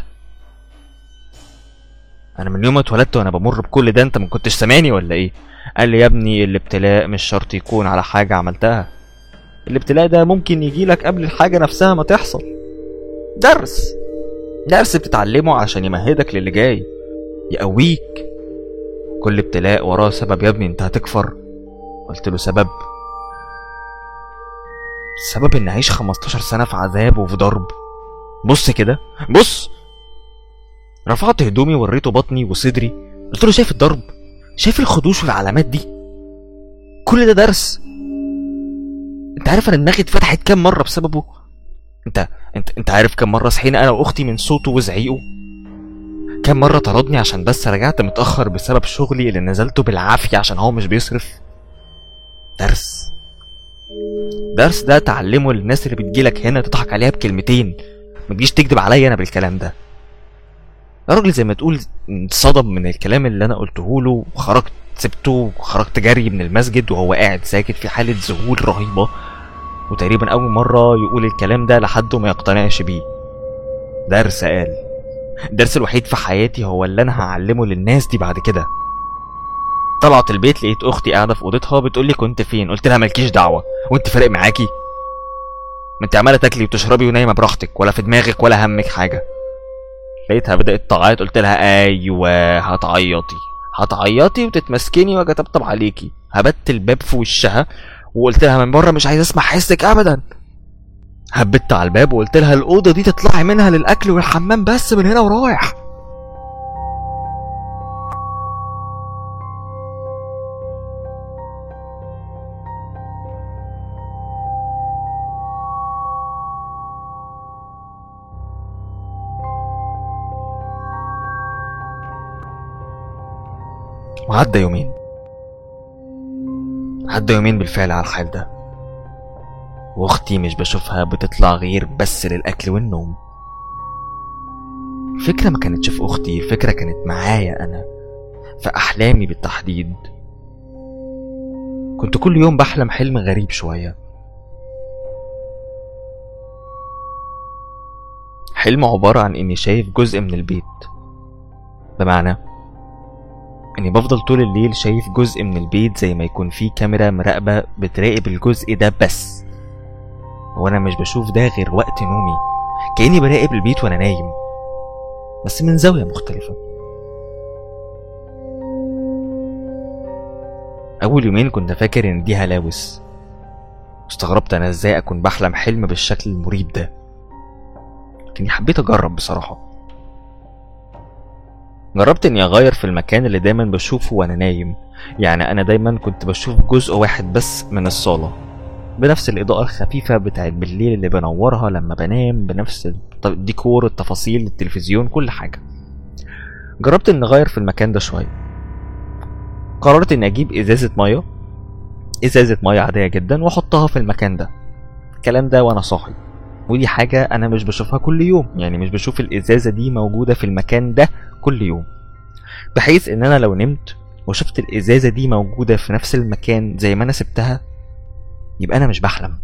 انا من يوم ما اتولدت وانا بمر بكل ده انت ما كنتش سامعني ولا ايه قال لي يا ابني الابتلاء مش شرط يكون على حاجة عملتها الابتلاء ده ممكن يجيلك قبل الحاجة نفسها ما تحصل درس درس بتتعلمه عشان يمهدك للي جاي يقويك كل ابتلاء وراه سبب يا ابني انت هتكفر قلت له سبب سبب ان اعيش 15 سنة في عذاب وفي ضرب بص كده بص رفعت هدومي وريته بطني وصدري قلت له شايف الضرب شايف الخدوش والعلامات دي كل ده درس انت عارف انا دماغي اتفتحت كام مره بسببه انت انت انت عارف كام مره صحينا انا واختي من صوته وزعيقه كام مره طردني عشان بس رجعت متاخر بسبب شغلي اللي نزلته بالعافيه عشان هو مش بيصرف درس درس ده تعلمه للناس اللي بتجيلك هنا تضحك عليها بكلمتين ما تجيش تكذب عليا انا بالكلام ده الراجل زي ما تقول انصدم من الكلام اللي انا قلته له وخرجت سبته وخرجت جري من المسجد وهو قاعد ساكت في حالة ذهول رهيبة وتقريبا أول مرة يقول الكلام ده لحد ما يقتنعش بيه درس قال الدرس الوحيد في حياتي هو اللي أنا هعلمه للناس دي بعد كده طلعت البيت لقيت أختي قاعدة في أوضتها بتقول لي كنت فين قلت لها مالكيش دعوة وأنت فارق معاكي ما انت عماله تاكلي وتشربي ونايمه براحتك ولا في دماغك ولا همك حاجه لقيتها بدات تعيط قلت لها ايوه هتعيطي هتعيطي وتتمسكني واجي اطبطب عليكي هبت الباب في وشها وقلت لها من بره مش عايز اسمع حسك ابدا هبت على الباب وقلت لها الاوضه دي تطلعي منها للاكل والحمام بس من هنا ورايح وعدى يومين عدى يومين بالفعل على الحال ده واختي مش بشوفها بتطلع غير بس للاكل والنوم الفكرة ما كانتش في اختي الفكرة كانت معايا انا في احلامي بالتحديد كنت كل يوم بحلم حلم غريب شوية حلم عبارة عن اني شايف جزء من البيت بمعنى اني بفضل طول الليل شايف جزء من البيت زي ما يكون في كاميرا مراقبة بتراقب الجزء ده بس وانا مش بشوف ده غير وقت نومي كأني براقب البيت وانا نايم بس من زاوية مختلفة أول يومين كنت فاكر إن دي هلاوس استغربت أنا إزاي أكون بحلم حلم بالشكل المريب ده لكني حبيت أجرب بصراحة جربت اني اغير في المكان اللي دايما بشوفه وانا نايم يعني انا دايما كنت بشوف جزء واحد بس من الصالة بنفس الإضاءة الخفيفة بتاعت بالليل اللي بنورها لما بنام بنفس الديكور التفاصيل التلفزيون كل حاجة جربت اني اغير في المكان ده شوية قررت اني اجيب ازازة مية ازازة مية عادية جدا واحطها في المكان ده الكلام ده وانا صاحي ودي حاجة أنا مش بشوفها كل يوم يعني مش بشوف الإزازة دي موجودة في المكان ده كل يوم بحيث إن أنا لو نمت وشفت الإزازة دي موجودة في نفس المكان زي ما أنا سبتها يبقى أنا مش بحلم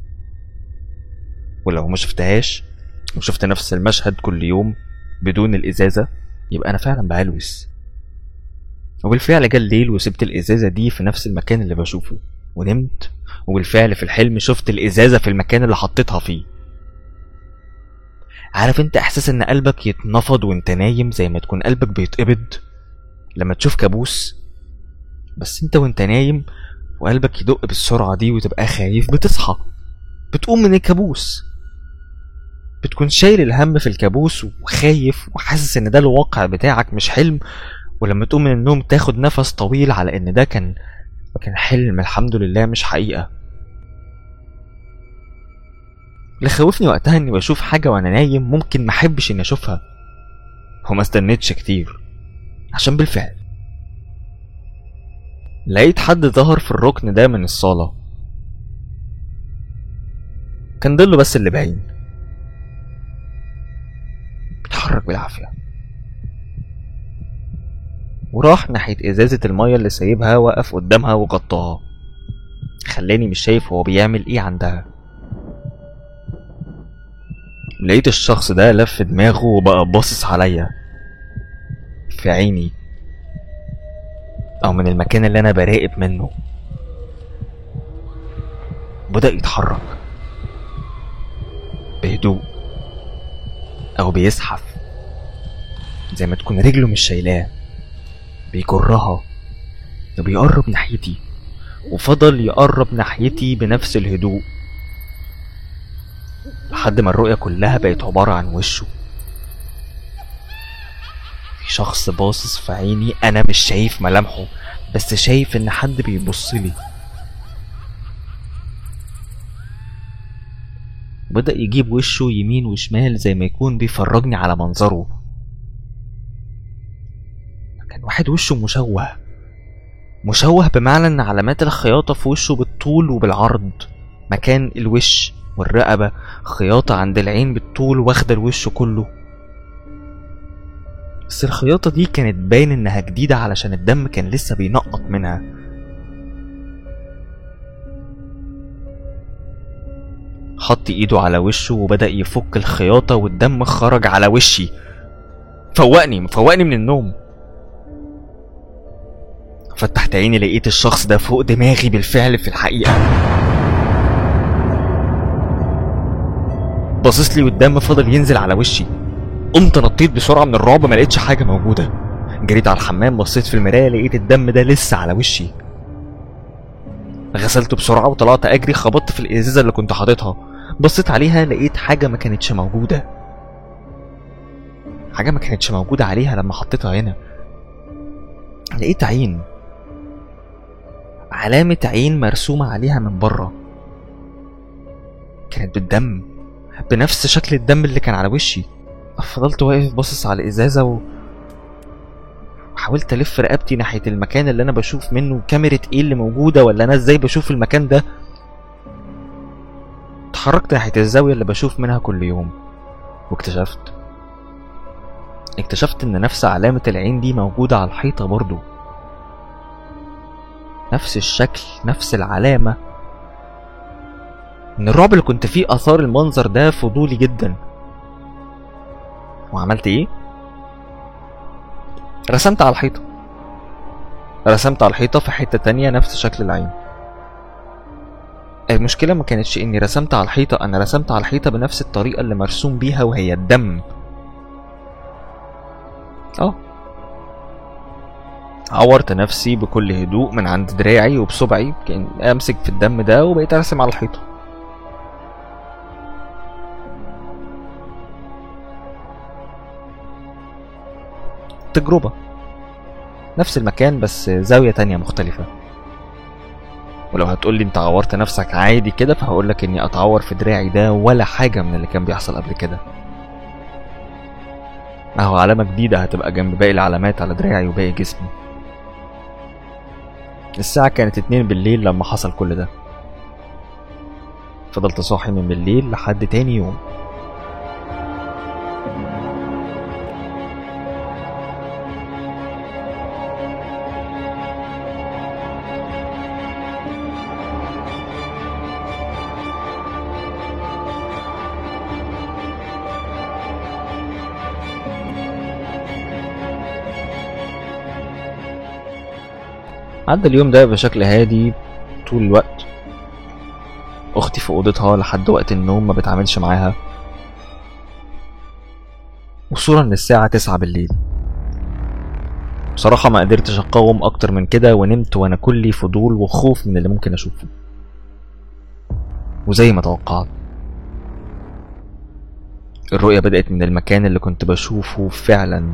ولو ما شفتهاش وشفت نفس المشهد كل يوم بدون الإزازة يبقى أنا فعلا بهلوس وبالفعل جه الليل وسبت الإزازة دي في نفس المكان اللي بشوفه ونمت وبالفعل في الحلم شفت الإزازة في المكان اللي حطيتها فيه عارف انت احساس ان قلبك يتنفض وانت نايم زي ما تكون قلبك بيتقبض لما تشوف كابوس بس انت وانت نايم وقلبك يدق بالسرعة دي وتبقى خايف بتصحى بتقوم من الكابوس بتكون شايل الهم في الكابوس وخايف وحاسس ان ده الواقع بتاعك مش حلم ولما تقوم من النوم تاخد نفس طويل على ان ده كان كان حلم الحمد لله مش حقيقة اللي خوفني وقتها اني بشوف حاجة وانا نايم ممكن محبش اني اشوفها وما استنيتش كتير عشان بالفعل لقيت حد ظهر في الركن ده من الصالة كان ضله بس اللي باين بيتحرك بالعافية وراح ناحية إزازة المية اللي سايبها وقف قدامها وغطاها خلاني مش شايف هو بيعمل ايه عندها لقيت الشخص ده لف دماغه وبقى باصص عليا في عيني او من المكان اللي انا براقب منه بدأ يتحرك بهدوء او بيزحف زي ما تكون رجله مش شايلاه بيجرها وبيقرب ناحيتي وفضل يقرب ناحيتي بنفس الهدوء لحد ما الرؤية كلها بقت عبارة عن وشه في شخص باصص في عيني أنا مش شايف ملامحه بس شايف إن حد بيبصلي بدأ يجيب وشه يمين وشمال زي ما يكون بيفرجني على منظره كان واحد وشه مشوه مشوه بمعنى ان علامات الخياطة في وشه بالطول وبالعرض مكان الوش والرقبة خياطة عند العين بالطول واخدة الوش كله بس الخياطة دي كانت باين انها جديدة علشان الدم كان لسه بينقط منها حط ايده على وشه وبدأ يفك الخياطة والدم خرج على وشي فوقني فوقني من النوم فتحت عيني لقيت الشخص ده فوق دماغي بالفعل في الحقيقة باصص لي والدم فضل ينزل على وشي قمت نطيت بسرعه من الرعب ما لقيتش حاجه موجوده جريت على الحمام بصيت في المرايه لقيت الدم ده لسه على وشي غسلته بسرعه وطلعت اجري خبطت في الازازه اللي كنت حاططها بصيت عليها لقيت حاجه ما كانتش موجوده حاجه ما كانتش موجوده عليها لما حطيتها هنا لقيت عين علامة عين مرسومة عليها من بره كانت بالدم بنفس شكل الدم اللي كان على وشي فضلت واقف باصص على الإزازة و... وحاولت ألف رقبتي ناحية المكان اللي أنا بشوف منه كاميرا إيه اللي موجودة ولا أنا إزاي بشوف المكان ده اتحركت ناحية الزاوية اللي بشوف منها كل يوم واكتشفت اكتشفت إن نفس علامة العين دي موجودة على الحيطة برضو نفس الشكل نفس العلامة من الرعب اللي كنت فيه أثار المنظر ده فضولي جدا وعملت ايه؟ رسمت على الحيطة رسمت على الحيطة في حتة تانية نفس شكل العين المشكلة ما كانتش اني رسمت على الحيطة انا رسمت على الحيطة بنفس الطريقة اللي مرسوم بيها وهي الدم اه عورت نفسي بكل هدوء من عند دراعي وبصبعي كان امسك في الدم ده وبقيت ارسم على الحيطه تجربه نفس المكان بس زاويه تانية مختلفه ولو هتقولي انت عورت نفسك عادي كده فهقولك اني اتعور في دراعي ده ولا حاجه من اللي كان بيحصل قبل كده اهو علامه جديده هتبقى جنب باقي العلامات على دراعي وباقي جسمي الساعة كانت اتنين بالليل لما حصل كل ده فضلت صاحي من بالليل لحد تاني يوم عدى اليوم ده بشكل هادي طول الوقت اختي في اوضتها لحد وقت النوم ما بتعاملش معاها وصولا للساعة تسعة بالليل بصراحة ما قدرتش اقاوم اكتر من كده ونمت وانا كلي فضول وخوف من اللي ممكن اشوفه وزي ما توقعت الرؤية بدأت من المكان اللي كنت بشوفه فعلا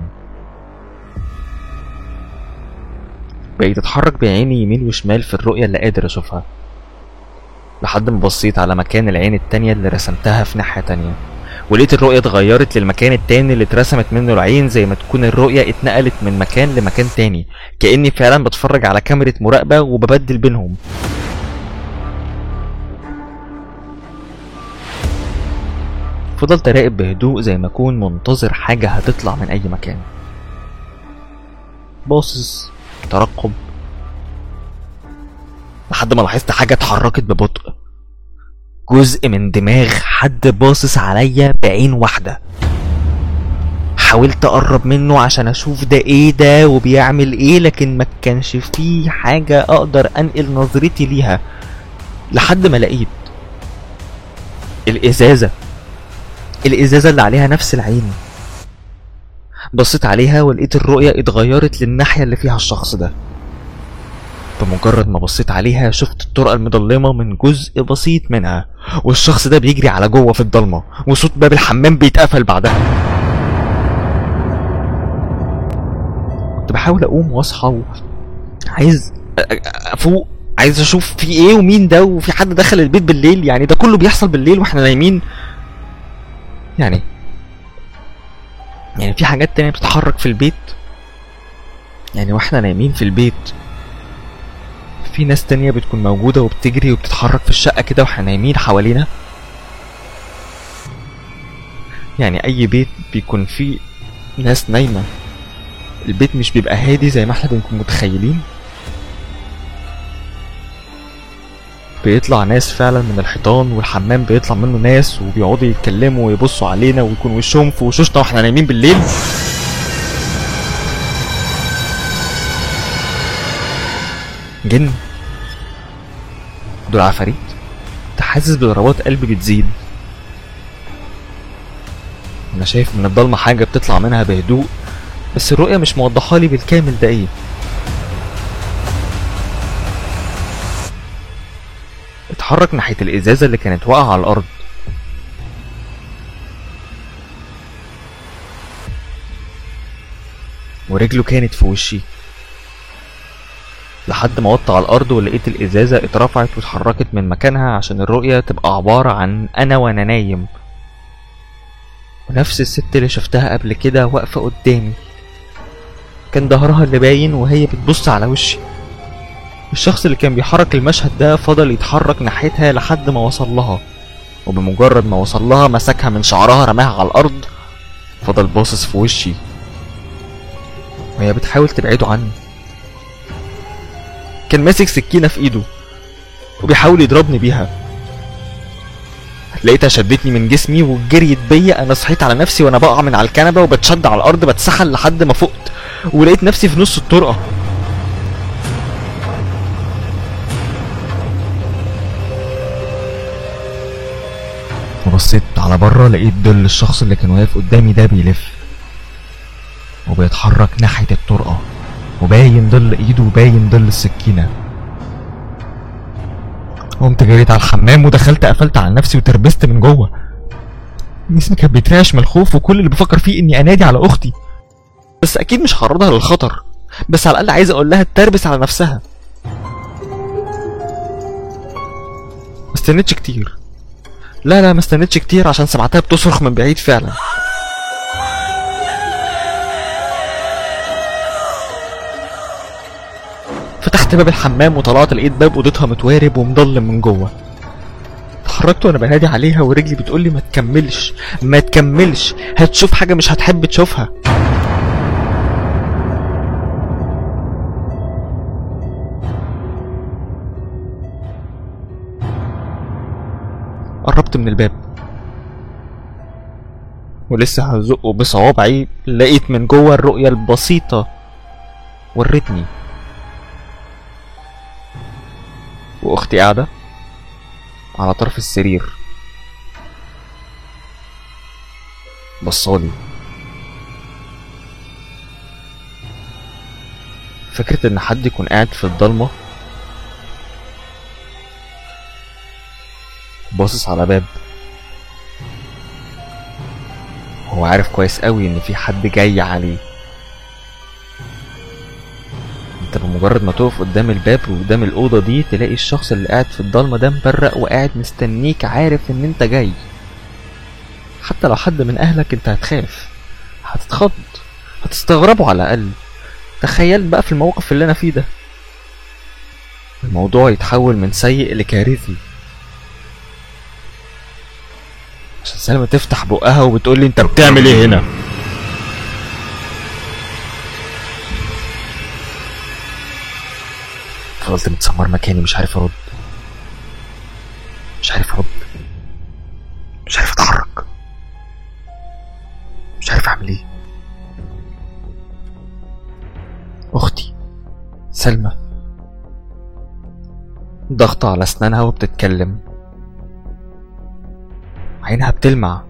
بقيت اتحرك بعيني يمين وشمال في الرؤية اللي قادر اشوفها لحد ما بصيت على مكان العين التانية اللي رسمتها في ناحية تانية ولقيت الرؤية اتغيرت للمكان التاني اللي اترسمت منه العين زي ما تكون الرؤية اتنقلت من مكان لمكان تاني كأني فعلا بتفرج على كاميرا مراقبة وببدل بينهم فضلت اراقب بهدوء زي ما اكون منتظر حاجة هتطلع من اي مكان باصص ترقب لحد ما لاحظت حاجة اتحركت ببطء جزء من دماغ حد باصص عليا بعين واحدة حاولت اقرب منه عشان اشوف ده ايه ده وبيعمل ايه لكن ما كانش فيه حاجة اقدر انقل نظرتي ليها لحد ما لقيت الازازة الازازة اللي عليها نفس العين بصيت عليها ولقيت الرؤية اتغيرت للناحية اللي فيها الشخص ده بمجرد ما بصيت عليها شفت الطرقة المضلمة من جزء بسيط منها والشخص ده بيجري على جوه في الضلمة وصوت باب الحمام بيتقفل بعدها كنت بحاول اقوم واصحى و... عايز أ- أ- افوق عايز اشوف في ايه ومين ده وفي حد دخل البيت بالليل يعني ده كله بيحصل بالليل واحنا نايمين يعني يعني في حاجات تانية بتتحرك في البيت يعني واحنا نايمين في البيت في ناس تانية بتكون موجودة وبتجري وبتتحرك في الشقة كده واحنا نايمين حوالينا يعني أي بيت بيكون فيه ناس نايمة البيت مش بيبقى هادي زي ما احنا بنكون متخيلين بيطلع ناس فعلا من الحيطان والحمام بيطلع منه ناس وبيقعدوا يتكلموا ويبصوا علينا ويكون وشهم في وشوشنا واحنا نايمين بالليل جن دول عفاريت كنت حاسس بضربات قلبي بتزيد انا شايف من الضلمه حاجه بتطلع منها بهدوء بس الرؤيه مش موضحه لي بالكامل ده ايه اتحرك ناحيه الازازه اللي كانت واقعه على الارض ورجله كانت في وشي لحد ما وطى على الارض ولقيت الازازه اترفعت واتحركت من مكانها عشان الرؤيه تبقى عباره عن انا وانا نايم ونفس الست اللي شفتها قبل كده واقفه قدامي كان ظهرها اللي باين وهي بتبص على وشي الشخص اللي كان بيحرك المشهد ده فضل يتحرك ناحيتها لحد ما وصل لها وبمجرد ما وصل لها مسكها من شعرها رماها على الارض فضل باصص في وشي وهي بتحاول تبعده عني كان ماسك سكينة في ايده وبيحاول يضربني بيها لقيتها شدتني من جسمي وجريت بيا انا صحيت على نفسي وانا بقع من على الكنبه وبتشد على الارض بتسحل لحد ما فقت ولقيت نفسي في نص الطرقه وبصيت على بره لقيت ظل الشخص اللي كان واقف قدامي ده بيلف وبيتحرك ناحية الطرقة وباين ظل ايده وباين ظل السكينة قمت جريت على الحمام ودخلت قفلت على نفسي وتربست من جوه جسمي كان بيترعش من الخوف وكل اللي بفكر فيه اني انادي على اختي بس اكيد مش هعرضها للخطر بس على الاقل عايز اقول لها تربس على نفسها ما استنيتش كتير لا لا ما استنيتش كتير عشان سمعتها بتصرخ من بعيد فعلا فتحت باب الحمام وطلعت لقيت باب اوضتها متوارب ومضلم من جوه اتحركت وانا بنادي عليها ورجلي بتقول لي ما تكملش ما تكملش هتشوف حاجه مش هتحب تشوفها قربت من الباب ولسه هزقه بصوابعي لقيت من جوه الرؤية البسيطة ورتني واختي قاعدة على طرف السرير بصالي فكرة ان حد يكون قاعد في الضلمة باصص على باب هو عارف كويس قوي ان في حد جاي عليه انت بمجرد ما تقف قدام الباب وقدام الأوضة دي تلاقي الشخص اللي قاعد في الضلمة ده مبرق وقاعد مستنيك عارف ان انت جاي حتى لو حد من اهلك انت هتخاف هتتخض هتستغربوا على الاقل تخيل بقى في الموقف اللي انا فيه ده الموضوع يتحول من سيء لكارثي عشان سلمى تفتح بقها وبتقول لي انت بتعمل ايه هنا فضلت متسمر مكاني مش عارف ارد مش عارف ارد مش عارف اتحرك مش عارف اعمل ايه اختي سلمى ضغط على اسنانها وبتتكلم عينها بتلمع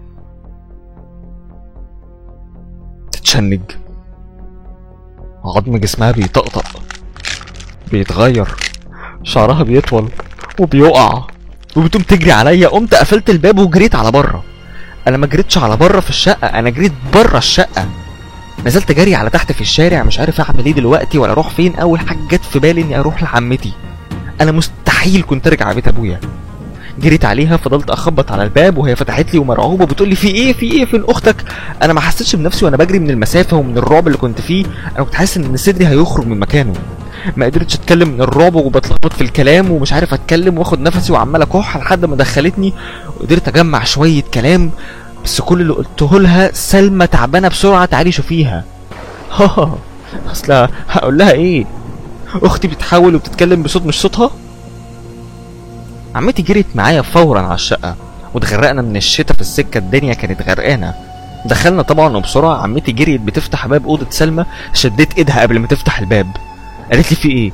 تتشنج عظم جسمها بيطقطق بيتغير شعرها بيطول وبيقع وبتقوم تجري عليا قمت قفلت الباب وجريت على بره انا ما جريتش على بره في الشقه انا جريت بره الشقه نزلت جري على تحت في الشارع مش عارف اعمل ايه دلوقتي ولا اروح فين اول حاجه جت في بالي اني اروح لعمتي انا مستحيل كنت ارجع بيت ابويا جريت عليها فضلت اخبط على الباب وهي فتحت لي ومرعوبه بتقول لي في ايه في ايه فين اختك انا ما حسيتش بنفسي وانا بجري من المسافه ومن الرعب اللي كنت فيه انا كنت حاسس ان صدري هيخرج من مكانه ما قدرتش اتكلم من الرعب وبتلخبط في الكلام ومش عارف اتكلم واخد نفسي وعمال اكح لحد ما دخلتني وقدرت اجمع شويه كلام بس كل اللي قلته لها سلمى تعبانه بسرعه تعالي شوفيها ها اصل هقول لها ايه اختي بتحاول وبتتكلم بصوت مش صوتها عمتي جريت معايا فورا على الشقه واتغرقنا من الشتا في السكه الدنيا كانت غرقانه دخلنا طبعا وبسرعه عمتي جريت بتفتح باب اوضه سلمى شديت ايدها قبل ما تفتح الباب قالت لي في ايه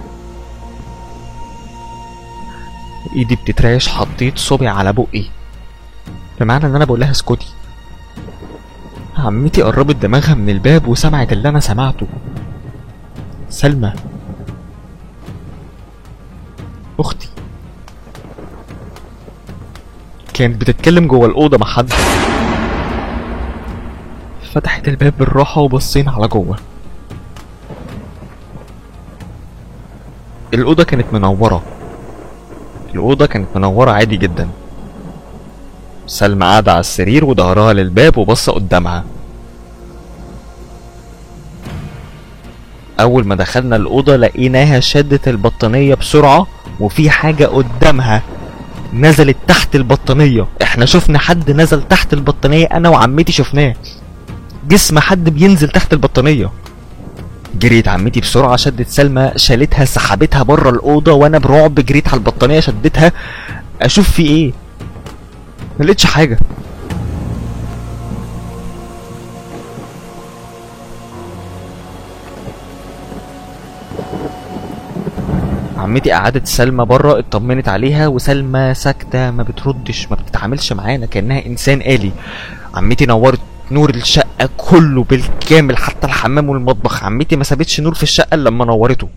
ايدي بتترعش حطيت صبعي على بقي بمعنى ان انا بقول لها اسكتي عمتي قربت دماغها من الباب وسمعت اللي انا سمعته سلمى اختي كانت بتتكلم جوه الاوضه مع حد فتحت الباب بالراحه وبصينا على جوه الاوضه كانت منوره الاوضه كانت منوره عادي جدا سلمى قاعده على السرير وظهرها للباب وبصه قدامها اول ما دخلنا الاوضه لقيناها شدت البطانيه بسرعه وفي حاجه قدامها نزلت تحت البطانيه احنا شفنا حد نزل تحت البطانيه انا وعمتي شفناه جسم حد بينزل تحت البطانيه جريت عمتي بسرعه شدت سلمى شالتها سحبتها بره الاوضه وانا برعب جريت على البطانيه شدتها اشوف في ايه ما لقيتش حاجه عمتي قعدت سلمى بره اطمنت عليها وسلمى ساكته ما بتردش ما بتتعاملش معانا كانها انسان آلي عمتي نورت نور الشقه كله بالكامل حتى الحمام والمطبخ عمتي ما سابتش نور في الشقه الا لما نورته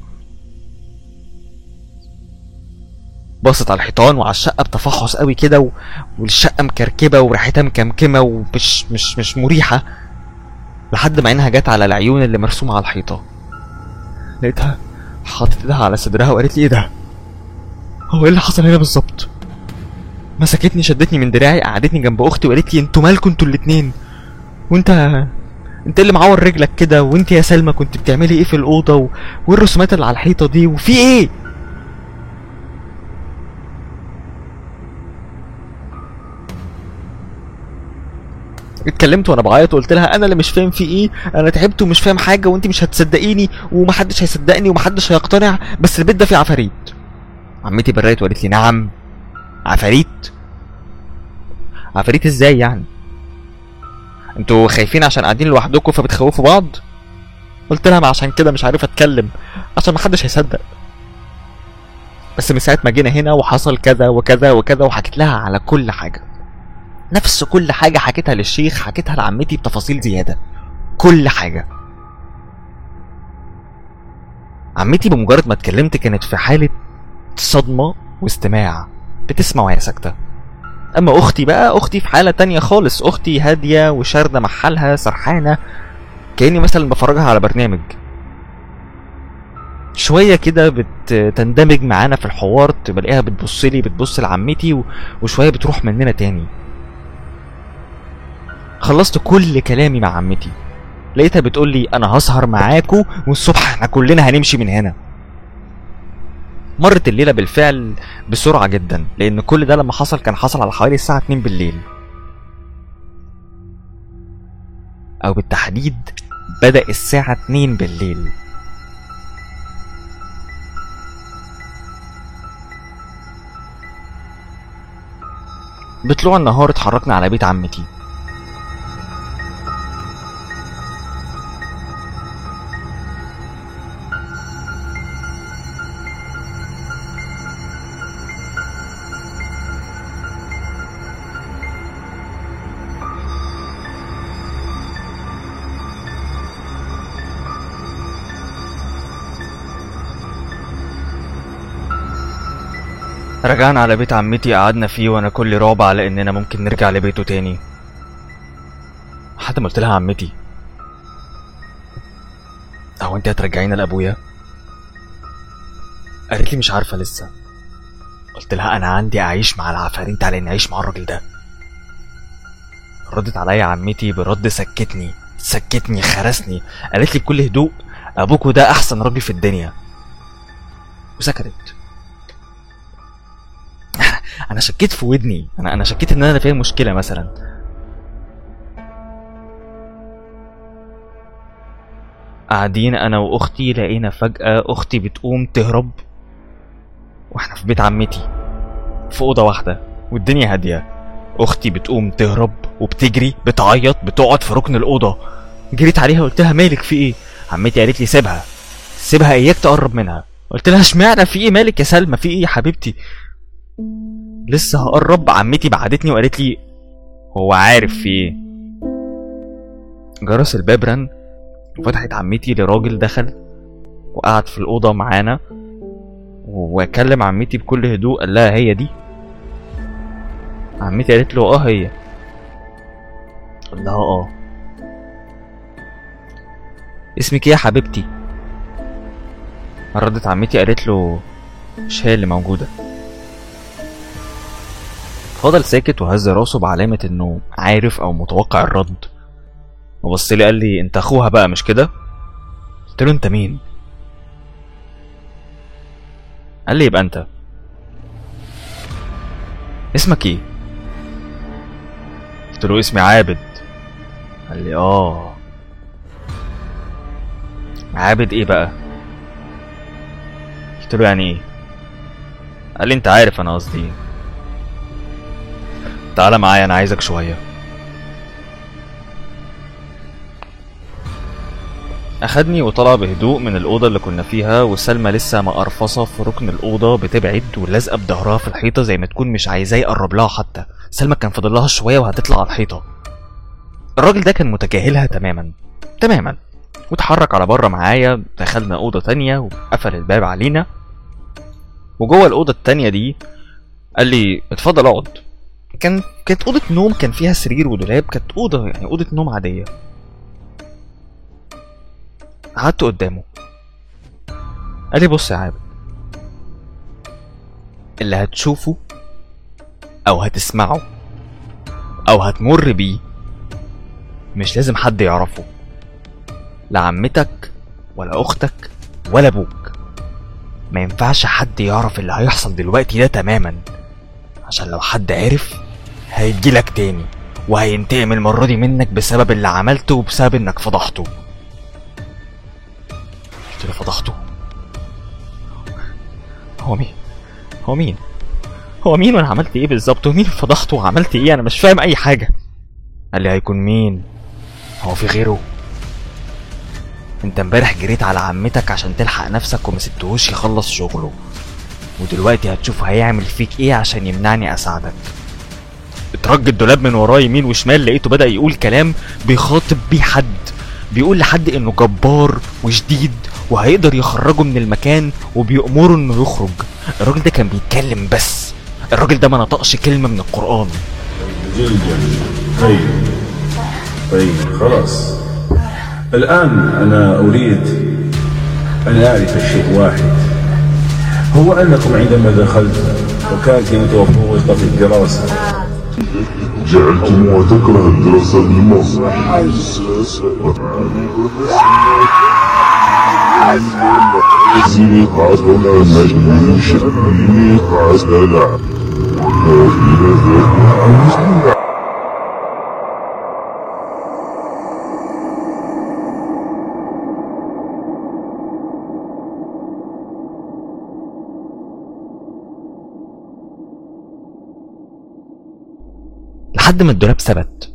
بصت على الحيطان وعلى الشقه بتفحص قوي كده و... والشقه مكركبه وريحتها مكمكمه ومش مش مش مريحه لحد ما عينها جت على العيون اللي مرسومه على الحيطه لقيتها حاطط ايدها على صدرها وقالت لي ايه ده هو ايه اللي حصل هنا بالظبط مسكتني شدتني من دراعي قعدتني جنب اختي وقالت لي انتوا مالكوا انتوا الاتنين وانت انت إيه اللي معور رجلك كده وانت يا سلمى كنت بتعملي ايه في الاوضه و... والرسومات اللي على الحيطه دي وفي ايه اتكلمت وانا بعيط وقلت لها انا اللي مش فاهم في ايه انا تعبت ومش فاهم حاجه وانت مش هتصدقيني ومحدش هيصدقني ومحدش هيقتنع بس البيت ده فيه عفاريت عمتي برقت وقالت لي نعم عفاريت عفاريت ازاي يعني انتوا خايفين عشان قاعدين لوحدكم فبتخوفوا بعض قلت لها ما عشان كده مش عارف اتكلم عشان محدش هيصدق بس من ساعه ما جينا هنا وحصل كذا وكذا وكذا وحكيت لها على كل حاجه نفس كل حاجة حكيتها للشيخ حكيتها لعمتي بتفاصيل زيادة كل حاجة عمتي بمجرد ما اتكلمت كانت في حالة صدمة واستماع بتسمع وهي ساكتة أما أختي بقى أختي في حالة تانية خالص أختي هادية وشاردة مع حالها سرحانة كأني مثلا بفرجها على برنامج شوية كده بتندمج معانا في الحوار بلاقيها بتبصلي بتبص لعمتي و- وشوية بتروح مننا تاني خلصت كل كلامي مع عمتي لقيتها بتقول لي انا هسهر معاكو والصبح احنا كلنا هنمشي من هنا مرت الليله بالفعل بسرعه جدا لان كل ده لما حصل كان حصل على حوالي الساعه 2 بالليل او بالتحديد بدا الساعه 2 بالليل بطلوع النهار اتحركنا على بيت عمتي رجعنا على بيت عمتي قعدنا فيه وانا كل رعب على اننا ممكن نرجع لبيته تاني حتى ما قلت لها عمتي هو انت هترجعينا لابويا قالت لي مش عارفه لسه قلت لها انا عندي اعيش مع العفاريت على اني اعيش مع الراجل ده ردت عليا عمتي برد سكتني سكتني خرسني قالت لي بكل هدوء ابوكوا ده احسن راجل في الدنيا وسكتت انا شكيت في ودني انا انا شكيت ان انا فيها مشكله مثلا قاعدين انا واختي لقينا فجاه اختي بتقوم تهرب واحنا في بيت عمتي في اوضه واحده والدنيا هاديه اختي بتقوم تهرب وبتجري بتعيط بتقعد في ركن الاوضه جريت عليها قلت لها مالك في ايه عمتي قالت لي سيبها سيبها اياك تقرب منها قلت لها اشمعنى في ايه مالك يا سلمى في ايه يا حبيبتي لسه هقرب عمتي بعدتني وقالت لي هو عارف في ايه جرس الباب رن وفتحت عمتي لراجل دخل وقعد في الأوضة معانا وكلم عمتي بكل هدوء قال لها هي دي عمتي قالت له اه هي قال لها اه اسمك ايه يا حبيبتي ردت عمتي قالت له مش هي اللي موجودة فضل ساكت وهز راسه بعلامة انه عارف او متوقع الرد وبص لي قال لي انت اخوها بقى مش كده قلت له انت مين قال لي يبقى انت اسمك ايه قلت له اسمي عابد قال لي اه عابد ايه بقى قلت له يعني ايه قال لي انت عارف انا قصدي ايه تعالى معايا انا عايزك شويه أخدني وطلع بهدوء من الأوضة اللي كنا فيها وسلمى لسه مقرفصة في ركن الأوضة بتبعد ولازقة بظهرها في الحيطة زي ما تكون مش عايزاه يقرب لها حتى سلمى كان فاضل لها شوية وهتطلع على الحيطة الراجل ده كان متجاهلها تماما تماما واتحرك على بره معايا دخلنا أوضة تانية وقفل الباب علينا وجوه الأوضة التانية دي قال لي اتفضل اقعد كان كانت أوضة نوم كان فيها سرير ودولاب كانت أوضة يعني أوضة نوم عادية قعدت قدامه قال لي بص يا عابد اللي هتشوفه او هتسمعه او هتمر بيه مش لازم حد يعرفه لا عمتك ولا اختك ولا ابوك ما ينفعش حد يعرف اللي هيحصل دلوقتي ده تماما عشان لو حد عرف هيجيلك تاني وهينتقم المرة دي منك بسبب اللي عملته وبسبب انك فضحته قلت له فضحته هو مين هو مين هو مين وانا عملت ايه بالظبط ومين فضحته وعملت ايه انا مش فاهم اي حاجه قال لي هيكون مين هو في غيره انت امبارح جريت على عمتك عشان تلحق نفسك وما سبتهوش يخلص شغله ودلوقتي هتشوف هيعمل فيك ايه عشان يمنعني اساعدك اترج الدولاب من وراه يمين وشمال لقيته بدأ يقول كلام بيخاطب بيه حد بيقول لحد انه جبار وشديد وهيقدر يخرجه من المكان وبيأمره انه يخرج الراجل ده كان بيتكلم بس الراجل ده ما نطقش كلمة من القرآن جلجل طيب طيب خلاص الآن أنا أريد أن أعرف شيء واحد هو أنكم عندما دخلت وكانت متوفقة في الدراسة جعلتموها تكره الدراسة بالمصر زيني قاتلنا نجمي شبيني قاتلنا وإلى ذلك لحد ما الدولاب ثبت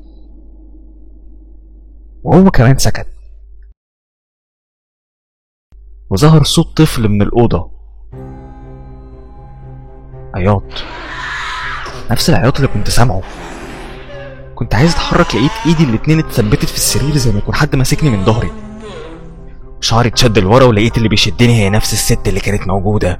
وهو كمان سكت وظهر صوت طفل من الأوضة عياط نفس العياط اللي كنت سامعه كنت عايز اتحرك لقيت ايدي الاتنين اتثبتت في السرير زي ما يكون حد ماسكني من ظهري شعري اتشد لورا ولقيت اللي بيشدني هي نفس الست اللي كانت موجوده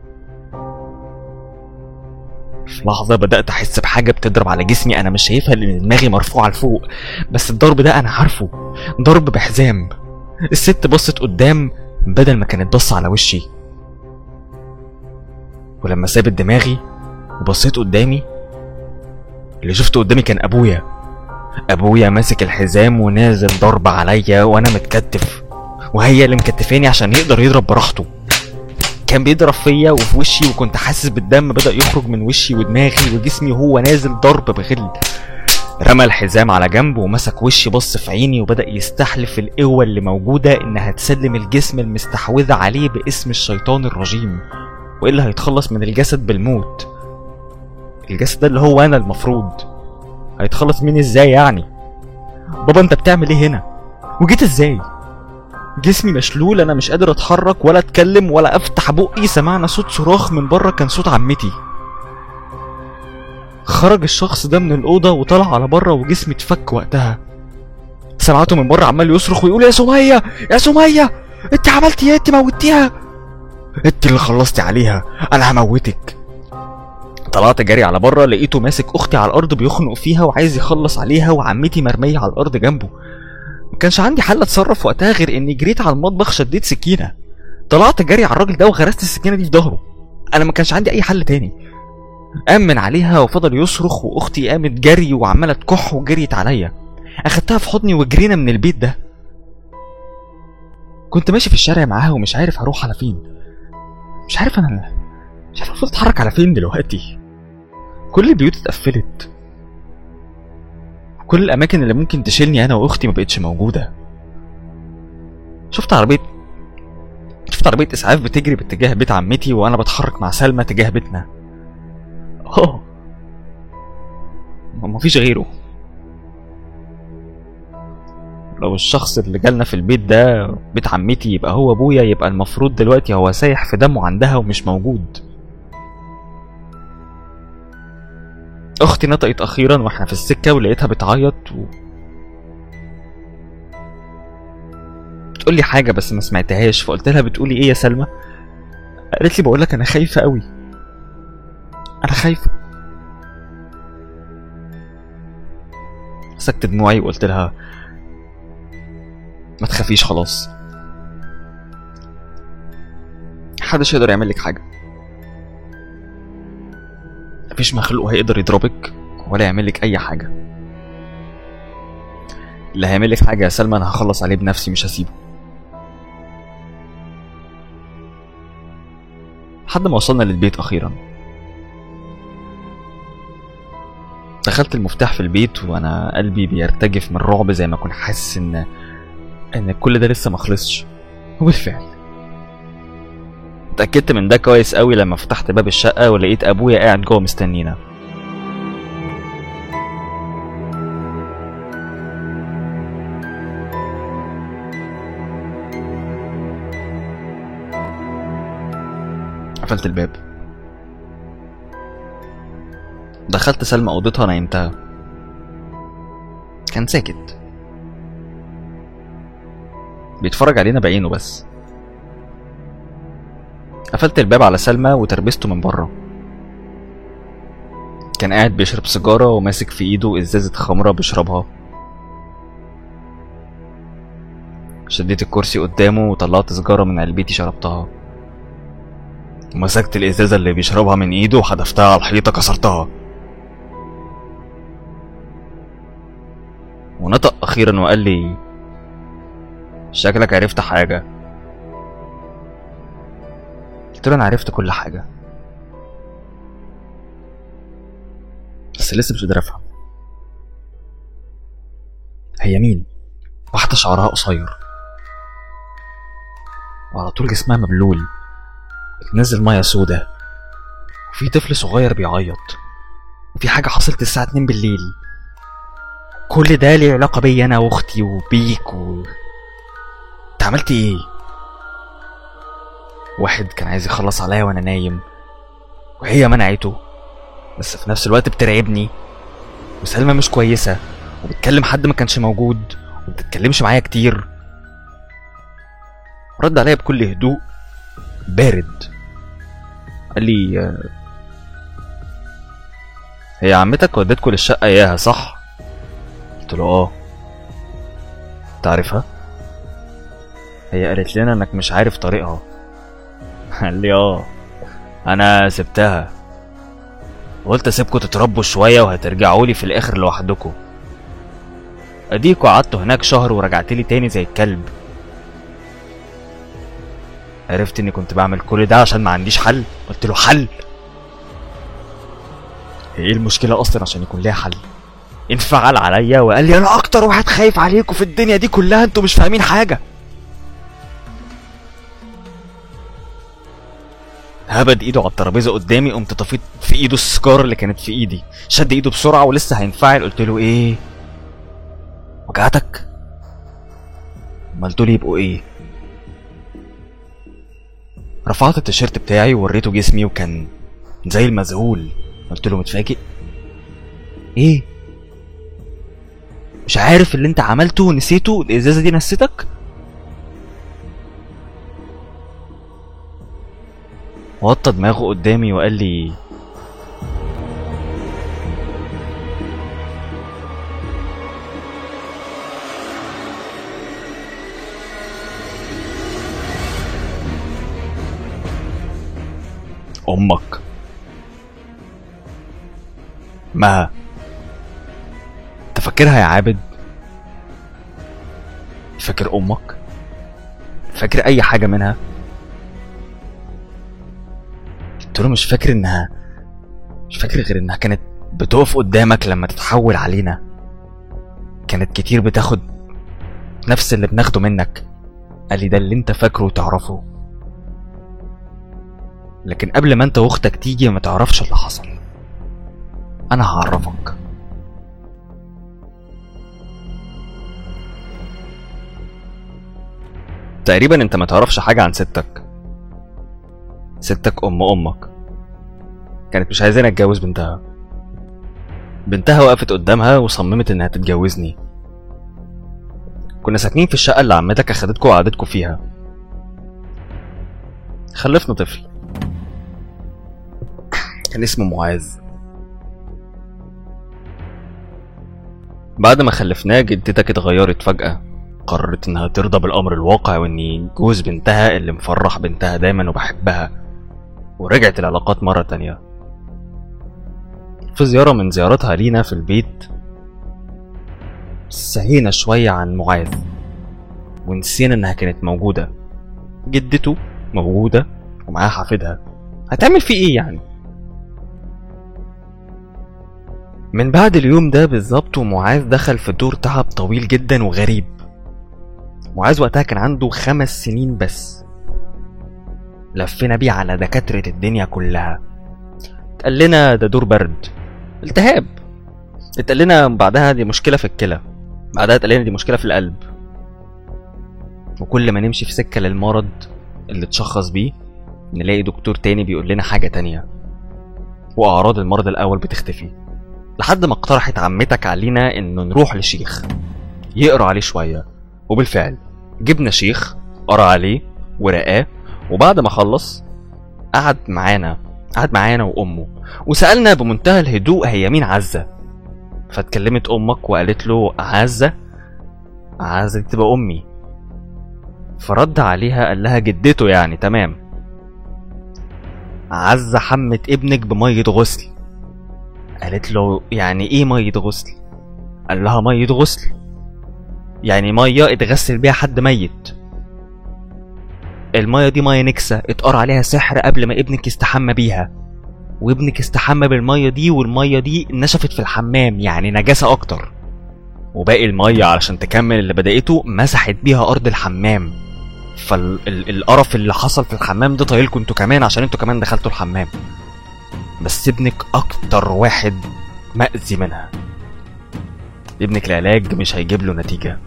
في لحظة بدأت أحس بحاجة بتضرب على جسمي أنا مش شايفها لأن دماغي مرفوعة لفوق بس الضرب ده أنا عارفه ضرب بحزام الست بصت قدام بدل ما كانت بص على وشي ولما سابت دماغي وبصيت قدامي اللي شفته قدامي كان أبويا أبويا ماسك الحزام ونازل ضرب عليا وأنا متكتف وهي اللي مكتفاني عشان يقدر يضرب براحته كان بيضرب فيا وفي وشي وكنت حاسس بالدم بدأ يخرج من وشي ودماغي وجسمي وهو نازل ضرب بغل رمى الحزام على جنب ومسك وشي بص في عيني وبدأ يستحلف القوة اللي موجودة إنها تسلم الجسم المستحوذة عليه باسم الشيطان الرجيم وإلا هيتخلص من الجسد بالموت الجسد ده اللي هو أنا المفروض هيتخلص مني إزاي يعني بابا أنت بتعمل إيه هنا وجيت إزاي جسمي مشلول انا مش قادر اتحرك ولا اتكلم ولا افتح بقي سمعنا صوت صراخ من بره كان صوت عمتي خرج الشخص ده من الاوضه وطلع على بره وجسمي اتفك وقتها سمعته من بره عمال يصرخ ويقول يا سميه يا سميه انت عملتي ايه انت موتيها انت اللي خلصتي عليها انا هموتك طلعت جري على بره لقيته ماسك اختي على الارض بيخنق فيها وعايز يخلص عليها وعمتي مرميه على الارض جنبه ما كانش عندي حل اتصرف وقتها غير اني جريت على المطبخ شديت سكينه طلعت جري على الراجل ده وغرست السكينه دي في ظهره انا ما كانش عندي اي حل تاني قام من عليها وفضل يصرخ واختي قامت جري وعماله تكح وجريت عليا اخدتها في حضني وجرينا من البيت ده كنت ماشي في الشارع معاها ومش عارف هروح على فين مش عارف انا مش عارف المفروض اتحرك على فين دلوقتي كل البيوت اتقفلت كل الاماكن اللي ممكن تشيلني انا واختي ما بقتش موجوده شفت عربيه شفت عربيه اسعاف بتجري باتجاه بيت عمتي وانا بتحرك مع سلمى تجاه بيتنا اه ما مفيش غيره لو الشخص اللي جالنا في البيت ده بيت عمتي يبقى هو ابويا يبقى المفروض دلوقتي هو سايح في دمه عندها ومش موجود اختي نطقت اخيرا واحنا في السكه ولقيتها بتعيط و... بتقول لي حاجه بس ما سمعتهاش فقلت لها بتقولي ايه يا سلمى قالت لي بقول لك انا خايفه قوي انا خايفه مسكت دموعي وقلت لها ما تخافيش خلاص محدش يقدر يعمل لك حاجه مفيش مخلوق هيقدر يضربك ولا يعمل لك اي حاجه اللي هيعمل لك حاجه يا سلمى انا هخلص عليه بنفسي مش هسيبه لحد ما وصلنا للبيت اخيرا دخلت المفتاح في البيت وانا قلبي بيرتجف من الرعب زي ما اكون حاسس ان ان كل ده لسه ما خلصش وبالفعل اتأكدت من ده كويس قوي لما فتحت باب الشقة ولقيت أبويا قاعد جوه مستنينا قفلت الباب دخلت سلمى أوضتها نيمتها كان ساكت بيتفرج علينا بعينه بس قفلت الباب على سلمى وتربسته من بره كان قاعد بيشرب سيجارة وماسك في ايده ازازة خمرة بيشربها شديت الكرسي قدامه وطلعت سيجارة من علبتي شربتها ومسكت الازازة اللي بيشربها من ايده وحدفتها على الحيطة كسرتها ونطق اخيرا وقال لي شكلك عرفت حاجة قلت له انا عرفت كل حاجة بس لسه مش قادر افهم هي مين؟ واحدة شعرها قصير وعلى طول جسمها مبلول بتنزل مية سودا وفي طفل صغير بيعيط وفي حاجة حصلت الساعة 2 بالليل كل ده ليه علاقة بيا أنا وأختي وبيك و... أنت عملت إيه؟ واحد كان عايز يخلص عليا وأنا نايم وهي منعته بس في نفس الوقت بترعبني وسلمى مش كويسة وبتكلم حد ما كانش موجود وبتتكلمش معايا كتير رد عليا بكل هدوء بارد قال لي آه، هي عمتك ودتكوا للشقة اياها صح؟ قلت له اه تعرفها؟ هي قالت لنا انك مش عارف طريقها قال لي اه انا سبتها قلت اسيبكوا تتربوا شوية وهترجعوا لي في الاخر لوحدكوا اديكوا قعدتوا هناك شهر ورجعت لي تاني زي الكلب عرفت اني كنت بعمل كل ده عشان ما عنديش حل قلت له حل هي ايه المشكلة اصلا عشان يكون ليها حل انفعل عليا وقال لي انا اكتر واحد خايف عليكم في الدنيا دي كلها انتوا مش فاهمين حاجة هبد ايده على الترابيزه قدامي قمت طفيت في ايده السيجاره اللي كانت في ايدي شد ايده بسرعه ولسه هينفعل قلت له ايه وجعتك ما قلت لي يبقوا ايه رفعت التيشيرت بتاعي ووريته جسمي وكان زي المذهول قلت له متفاجئ ايه مش عارف اللي انت عملته ونسيته الازازه دي نسيتك وطى دماغه قدامي وقال لي امك ما انت فاكرها يا عابد فاكر امك فاكر اي حاجه منها قلت له مش فاكر انها مش فاكر غير انها كانت بتقف قدامك لما تتحول علينا كانت كتير بتاخد نفس اللي بناخده منك قال لي ده اللي انت فاكره وتعرفه لكن قبل ما انت واختك تيجي ما تعرفش اللي حصل انا هعرفك تقريبا انت ما تعرفش حاجة عن ستك ستك ام امك كانت مش عايزاني اتجوز بنتها بنتها وقفت قدامها وصممت انها تتجوزني كنا ساكنين في الشقة اللي عمتك اخدتكوا وقعدتكوا فيها خلفنا طفل كان اسمه معاذ بعد ما خلفناه جدتك اتغيرت فجأة قررت انها ترضى بالامر الواقع واني جوز بنتها اللي مفرح بنتها دايما وبحبها ورجعت العلاقات مرة تانية في زيارة من زياراتها لينا في البيت سهينا شوية عن معاذ ونسينا انها كانت موجودة جدته موجودة ومعاها حفيدها هتعمل فيه ايه يعني من بعد اليوم ده بالظبط ومعاذ دخل في دور تعب طويل جدا وغريب معاذ وقتها كان عنده خمس سنين بس لفينا بيه على دكاترة الدنيا كلها اتقال لنا ده دور برد التهاب اتقال لنا بعدها دي مشكلة في الكلى بعدها اتقال لنا دي مشكلة في القلب وكل ما نمشي في سكة للمرض اللي اتشخص بيه نلاقي دكتور تاني بيقول لنا حاجة تانية وأعراض المرض الأول بتختفي لحد ما اقترحت عمتك علينا إنه نروح لشيخ يقرا عليه شوية وبالفعل جبنا شيخ قرا عليه ورقاه وبعد ما خلص قعد معانا قعد معانا وامه وسالنا بمنتهى الهدوء هي مين عزه فاتكلمت امك وقالت له عزه عزه دي تبقى امي فرد عليها قال لها جدته يعني تمام عزه حمت ابنك بميه غسل قالت له يعني ايه ميه غسل قال لها ميه غسل يعني ميه اتغسل بيها حد ميت الميه دي ميه نكسه اتقر عليها سحر قبل ما ابنك يستحمى بيها وابنك استحمى بالميه دي والميه دي نشفت في الحمام يعني نجاسه اكتر وباقي الميه علشان تكمل اللي بدأته مسحت بيها ارض الحمام فالقرف اللي حصل في الحمام ده طايلكوا انتوا كمان عشان انتوا كمان دخلتوا الحمام بس ابنك اكتر واحد مأذي منها ابنك العلاج مش هيجيب له نتيجة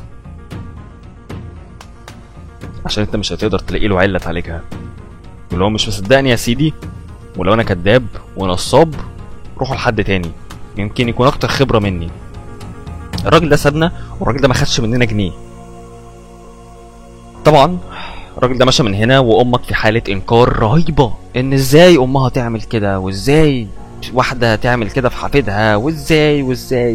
عشان انت مش هتقدر تلاقي له علة تعالجها ولو مش مصدقني يا سيدي ولو انا كذاب ونصاب روحوا لحد تاني يمكن يكون اكتر خبرة مني الراجل ده سابنا والراجل ده ما خدش مننا جنيه طبعا الراجل ده مشى من هنا وامك في حالة انكار رهيبة ان ازاي امها تعمل كده وازاي واحدة تعمل كده في حفيدها وازاي وازاي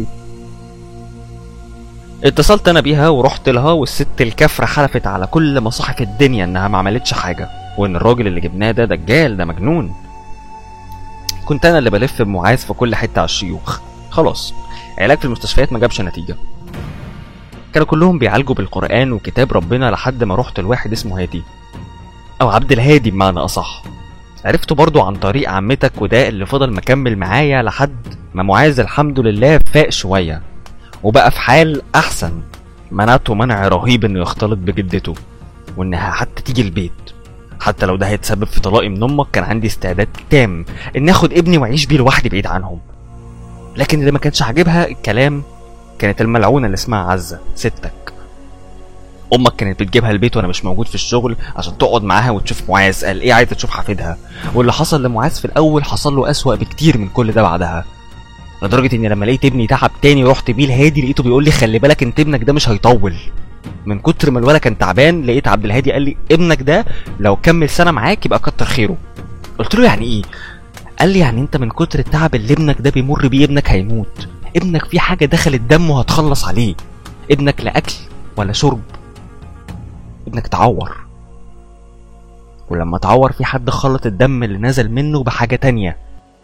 اتصلت انا بيها ورحت لها والست الكافرة حلفت على كل مصاحف الدنيا انها ما عملتش حاجة وان الراجل اللي جبناه ده دجال ده مجنون كنت انا اللي بلف بمعاذ في كل حتة على الشيوخ خلاص علاج في المستشفيات ما جابش نتيجة كانوا كلهم بيعالجوا بالقرآن وكتاب ربنا لحد ما رحت لواحد اسمه هادي أو عبد الهادي بمعنى أصح عرفته برضو عن طريق عمتك وده اللي فضل مكمل معايا لحد ما معاذ الحمد لله فاق شوية وبقى في حال أحسن منعته منع رهيب إنه يختلط بجدته وإنها حتى تيجي البيت حتى لو ده هيتسبب في طلاقي من أمك كان عندي استعداد تام إني آخد ابني وأعيش بيه لوحدي بعيد عنهم لكن اللي ما كانش عاجبها الكلام كانت الملعونة اللي اسمها عزة ستك امك كانت بتجيبها البيت وانا مش موجود في الشغل عشان تقعد معاها وتشوف معاذ قال ايه عايزه تشوف حفيدها واللي حصل لمعاذ في الاول حصل له اسوأ بكتير من كل ده بعدها لدرجه اني لما لقيت ابني تعب تاني رحت بيه الهادي لقيته بيقول لي خلي بالك انت ابنك ده مش هيطول من كتر ما الولد كان تعبان لقيت عبد الهادي قال لي ابنك ده لو كمل سنه معاك يبقى كتر خيره قلت له يعني ايه قال لي يعني انت من كتر التعب اللي ابنك ده بيمر بيه ابنك هيموت ابنك في حاجه دخلت دمه هتخلص عليه ابنك لا اكل ولا شرب ابنك تعور ولما تعور في حد خلط الدم اللي نزل منه بحاجه تانية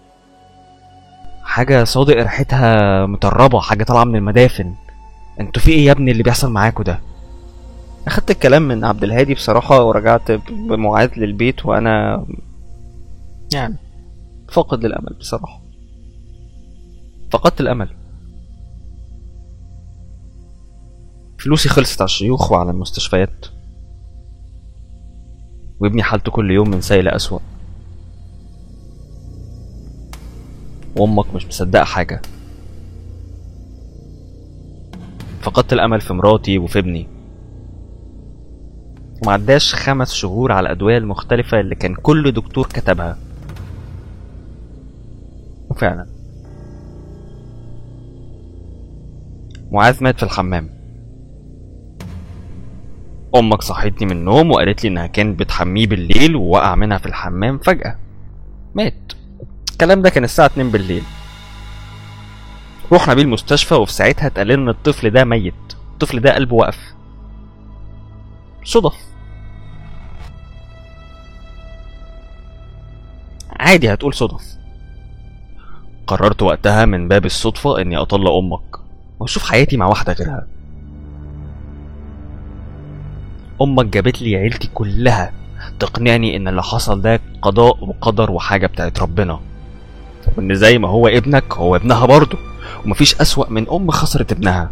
حاجه صادق ريحتها مطربه حاجه طالعه من المدافن انتوا في ايه يا ابني اللي بيحصل معاكوا ده اخدت الكلام من عبد الهادي بصراحه ورجعت بمعاذ للبيت وانا يعني فاقد للامل بصراحه فقدت الامل فلوسي خلصت على الشيوخ وعلى المستشفيات وابني حالته كل يوم من سيء لأسوأ وامك مش مصدقه حاجه فقدت الامل في مراتي وفي ابني ومعداش خمس شهور على الادويه المختلفه اللي كان كل دكتور كتبها وفعلا معاذ مات في الحمام امك صحتني من النوم وقالت لي انها كانت بتحميه بالليل ووقع منها في الحمام فجاه مات الكلام ده كان الساعه 2 بالليل رحنا بيه المستشفى وفي ساعتها اتقال لنا ان الطفل ده ميت الطفل ده قلبه وقف صدف عادي هتقول صدف قررت وقتها من باب الصدفة اني اطلق امك واشوف حياتي مع واحدة غيرها امك جابت لي عيلتي كلها تقنعني ان اللي حصل ده قضاء وقدر وحاجة بتاعت ربنا وان زي ما هو ابنك هو ابنها برضه ومفيش اسوأ من ام خسرت ابنها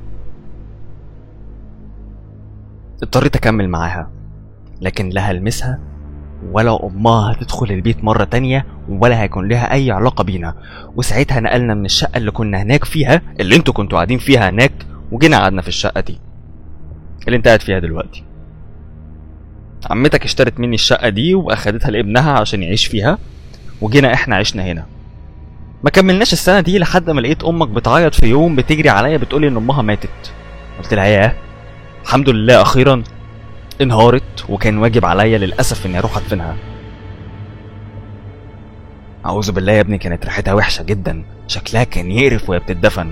اضطريت اكمل معاها لكن لا هلمسها ولا امها هتدخل البيت مرة تانية ولا هيكون لها اي علاقة بينا وساعتها نقلنا من الشقة اللي كنا هناك فيها اللي انتوا كنتوا قاعدين فيها هناك وجينا قعدنا في الشقة دي اللي انت قاعد فيها دلوقتي عمتك اشترت مني الشقة دي واخدتها لابنها عشان يعيش فيها وجينا احنا عشنا هنا ما كملناش السنة دي لحد ما لقيت امك بتعيط في يوم بتجري عليا بتقولي ان امها ماتت قلت لها ياه الحمد لله اخيرا انهارت وكان واجب عليا للاسف اني اروح ادفنها اعوذ بالله يا ابني كانت ريحتها وحشه جدا شكلها كان يقرف وهي بتدفن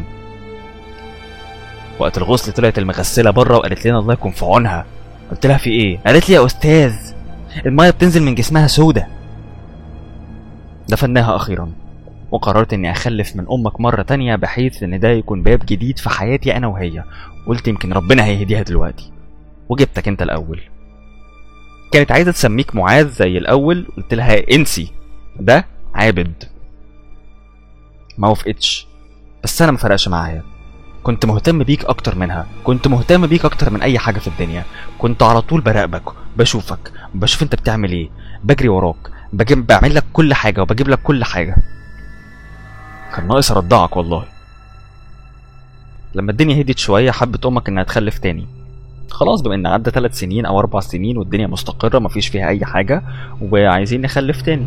وقت الغسل طلعت المغسله بره وقالت لنا الله يكون في عونها قلت لها في ايه قالت لي يا استاذ الميه بتنزل من جسمها سودة دفناها اخيرا وقررت اني اخلف من امك مره تانية بحيث ان ده يكون باب جديد في حياتي انا وهي قلت يمكن ربنا هيهديها دلوقتي وجبتك انت الاول كانت عايزه تسميك معاذ زي الاول قلت لها انسي ده عابد ما وافقتش بس انا ما فرقش معايا كنت مهتم بيك اكتر منها كنت مهتم بيك اكتر من اي حاجه في الدنيا كنت على طول براقبك بشوفك بشوف انت بتعمل ايه بجري وراك بجيب بعمل لك كل حاجه وبجيب لك كل حاجه كان ناقص ارضعك والله لما الدنيا هديت شويه حبت امك انها تخلف تاني خلاص بما ان عدى ثلاث سنين او اربع سنين والدنيا مستقره مفيش فيها اي حاجه وعايزين نخلف تاني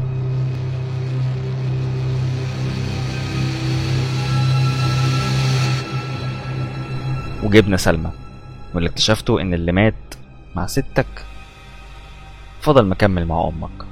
وجبنا سلمى واللي اكتشفته ان اللي مات مع ستك فضل مكمل مع امك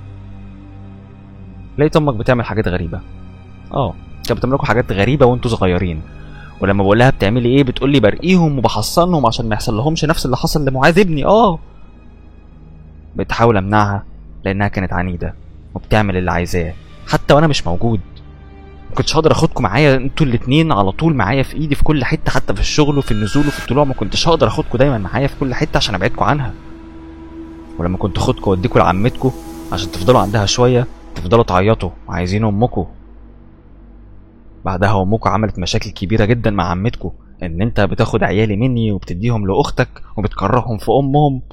لقيت امك بتعمل حاجات غريبه اه كانت بتعمل لكم حاجات غريبه وانتوا صغيرين ولما بقول لها بتعملي ايه بتقول لي برقيهم وبحصنهم عشان ما يحصل لهمش نفس اللي حصل لمعاذ ابني اه بتحاول امنعها لانها كانت عنيده وبتعمل اللي عايزاه حتى وانا مش موجود ما كنتش هقدر اخدكم معايا انتوا الاتنين على طول معايا في ايدي في كل حته حتى في الشغل وفي النزول وفي الطلوع ما كنتش هقدر اخدكم دايما معايا في كل حته عشان ابعدكم عنها ولما كنت اخدكم واديكم لعمتكم عشان تفضلوا عندها شويه تفضلوا تعيطوا وعايزين امكم بعدها امكم عملت مشاكل كبيره جدا مع عمتكم ان انت بتاخد عيالي مني وبتديهم لاختك وبتكرههم في امهم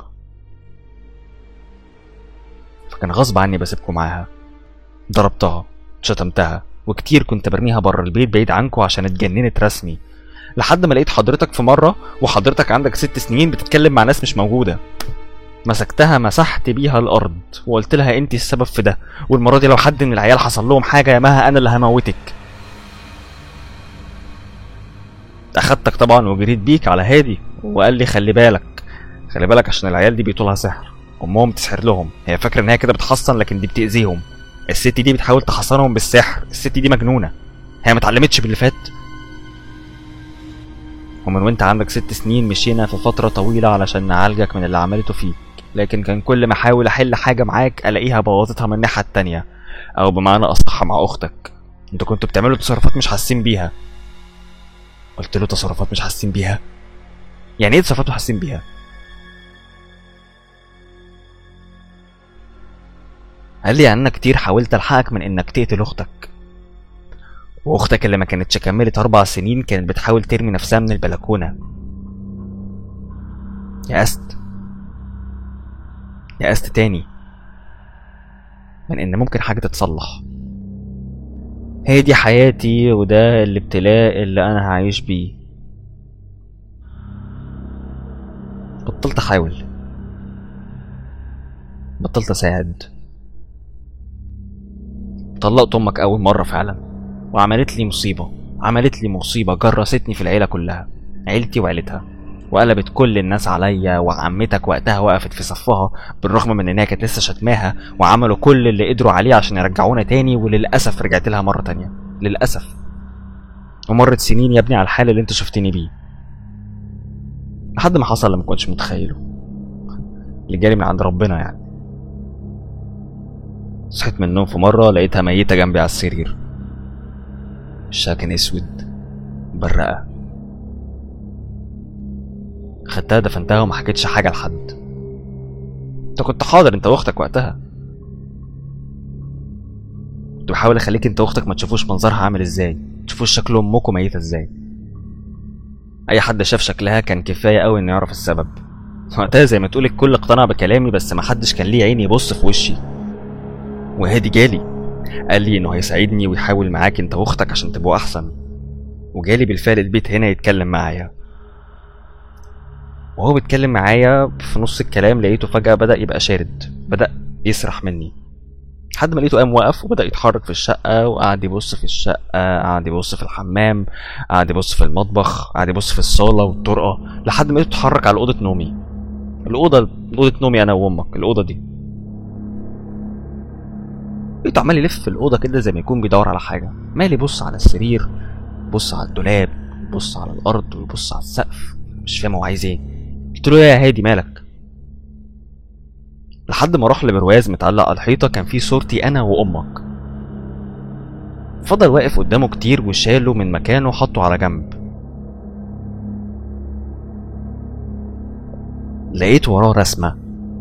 فكان غصب عني بسيبكم معاها ضربتها شتمتها وكتير كنت برميها بره البيت بعيد عنكم عشان اتجننت رسمي لحد ما لقيت حضرتك في مره وحضرتك عندك ست سنين بتتكلم مع ناس مش موجوده مسكتها مسحت بيها الارض وقلت لها انت السبب في ده والمره دي لو حد من العيال حصل لهم حاجه يا مها انا اللي هموتك اخدتك طبعا وجريت بيك على هادي وقال لي خلي بالك خلي بالك عشان العيال دي بيطولها سحر امهم تسحر لهم هي فاكره ان هي كده بتحصن لكن دي بتاذيهم الست دي بتحاول تحصنهم بالسحر الست دي مجنونه هي ما اتعلمتش باللي فات ومن وانت عندك ست سنين مشينا في فترة طويلة علشان نعالجك من اللي عملته فيك لكن كان كل ما احاول احل حاجة معاك الاقيها بوظتها من الناحية التانية او بمعنى اصح مع اختك انتوا كنتوا بتعملوا تصرفات مش حاسين بيها قلت له تصرفات مش حاسين بيها يعني ايه تصرفات مش حاسين بيها قال لي يعني انا كتير حاولت الحقك من انك تقتل اختك واختك اللي ما كانتش كملت اربع سنين كانت بتحاول ترمي نفسها من البلكونه يأست يأست تاني من ان ممكن حاجه تتصلح هي دي حياتي وده الابتلاء اللي انا هعيش بيه بطلت احاول بطلت اساعد طلقت امك اول مره فعلا وعملت لي مصيبه عملت لي مصيبه جرستني في العيله كلها عيلتي وعيلتها وقلبت كل الناس عليا وعمتك وقتها وقفت في صفها بالرغم من انها كانت لسه شتماها وعملوا كل اللي قدروا عليه عشان يرجعونا تاني وللاسف رجعت لها مره تانية للاسف ومرت سنين يا ابني على الحال اللي انت شفتني بيه لحد ما حصل اللي ما كنتش متخيله اللي جالي من عند ربنا يعني صحيت من النوم في مرة لقيتها ميتة جنبي على السرير وشها كان اسود برقة خدتها دفنتها وما حكيتش حاجة لحد انت كنت حاضر انت واختك وقتها كنت بحاول اخليك انت واختك ما تشوفوش منظرها عامل ازاي تشوفوش شكل امكم ميتة ازاي اي حد شاف شكلها كان كفاية قوي انه يعرف السبب وقتها زي ما تقول الكل اقتنع بكلامي بس ما حدش كان ليه عين يبص في وشي وهادي جالي قال لي انه هيساعدني ويحاول معاك انت واختك عشان تبقوا احسن وجالي بالفعل البيت هنا يتكلم معايا وهو بيتكلم معايا في نص الكلام لقيته فجأة بدأ يبقى شارد بدأ يسرح مني لحد ما لقيته قام واقف وبدأ يتحرك في الشقة وقعد يبص في الشقة قعد يبص في الحمام قعد يبص في المطبخ قعد يبص في الصالة والطرقة لحد ما لقيته اتحرك على أوضة نومي الأوضة أوضة نومي أنا وأمك الأوضة دي لقيته عمال يلف في الأوضة كده زي ما يكون بيدور على حاجة عمال يبص على السرير يبص على الدولاب يبص على الأرض ويبص على السقف مش فاهم هو عايز ايه قلت له يا هادي مالك لحد ما راح لبرواز متعلق على الحيطة كان فيه صورتي أنا وأمك فضل واقف قدامه كتير وشاله من مكانه وحطه على جنب لقيت وراه رسمة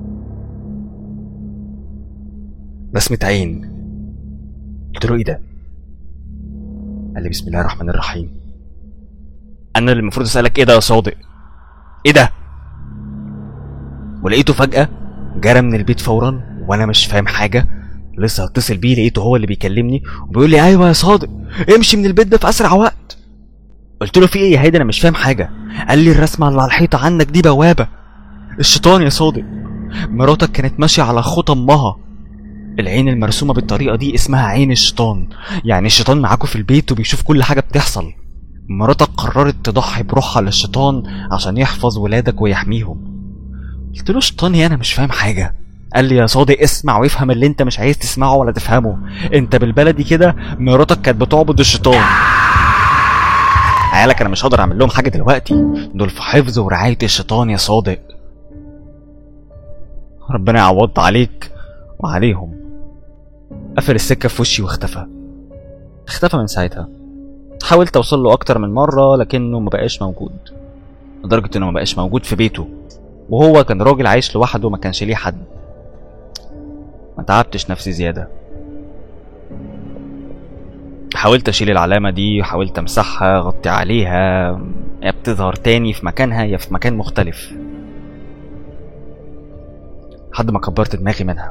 رسمة عين قلت له ايه ده؟ قال لي بسم الله الرحمن الرحيم انا اللي المفروض اسالك ايه ده يا صادق ايه ده ولقيته فجاه جرى من البيت فورا وانا مش فاهم حاجه لسه هتصل بيه لقيته هو اللي بيكلمني وبيقول لي ايوه يا صادق امشي من البيت ده في اسرع وقت قلت له في ايه يا هيدا انا مش فاهم حاجه قال لي الرسمه اللي على الحيطه عندك دي بوابه الشيطان يا صادق مراتك كانت ماشيه على خطى امها العين المرسومه بالطريقه دي اسمها عين الشيطان يعني الشيطان معاكوا في البيت وبيشوف كل حاجه بتحصل مراتك قررت تضحي بروحها للشيطان عشان يحفظ ولادك ويحميهم قلت له شيطان ايه انا مش فاهم حاجه قال لي يا صادق اسمع وافهم اللي انت مش عايز تسمعه ولا تفهمه انت بالبلدي كده مراتك كانت بتعبد الشيطان عيالك انا مش هقدر اعمل لهم حاجه دلوقتي دول في حفظ ورعايه الشيطان يا صادق ربنا يعوض عليك وعليهم قفل السكه في وشي واختفى اختفى من ساعتها حاولت اوصل له اكتر من مره لكنه ما بقاش موجود لدرجه انه ما بقاش موجود في بيته وهو كان راجل عايش لوحده ما كانش ليه حد ما تعبتش نفسي زياده حاولت اشيل العلامه دي وحاولت امسحها اغطي عليها يا بتظهر تاني في مكانها يا في مكان مختلف لحد ما كبرت دماغي منها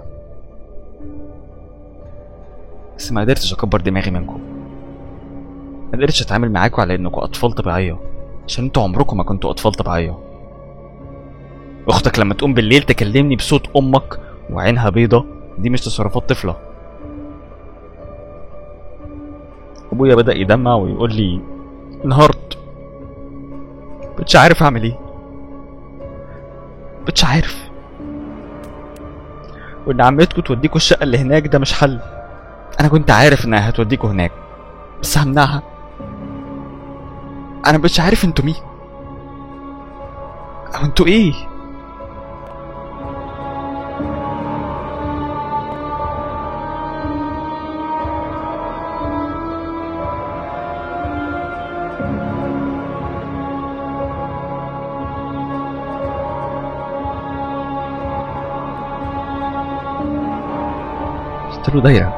بس ما قدرتش اكبر دماغي منكم ما قدرتش اتعامل معاكم على انكم اطفال طبيعيه عشان انتوا عمركم ما كنتوا اطفال طبيعيه اختك لما تقوم بالليل تكلمني بصوت امك وعينها بيضة دي مش تصرفات طفله ابويا بدا يدمع ويقول لي انهارت مش عارف اعمل ايه مش عارف وان عمتكم توديكوا الشقه اللي هناك ده مش حل انا كنت عارف انها هتوديكوا هناك بس همنعها انا مش عارف انتوا مين او انتوا ايه قلت له دايرة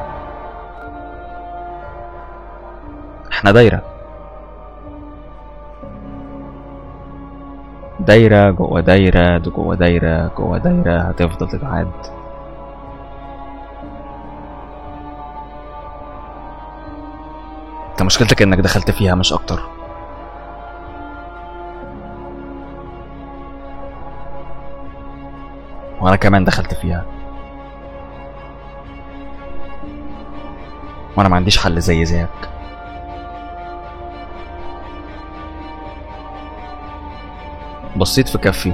احنا دايرة دايرة جوه دايرة جوه دايرة جوه دايرة هتفضل تتعاد انت مشكلتك انك دخلت فيها مش اكتر وانا كمان دخلت فيها وانا ما عنديش حل زي زيك بصيت في كفي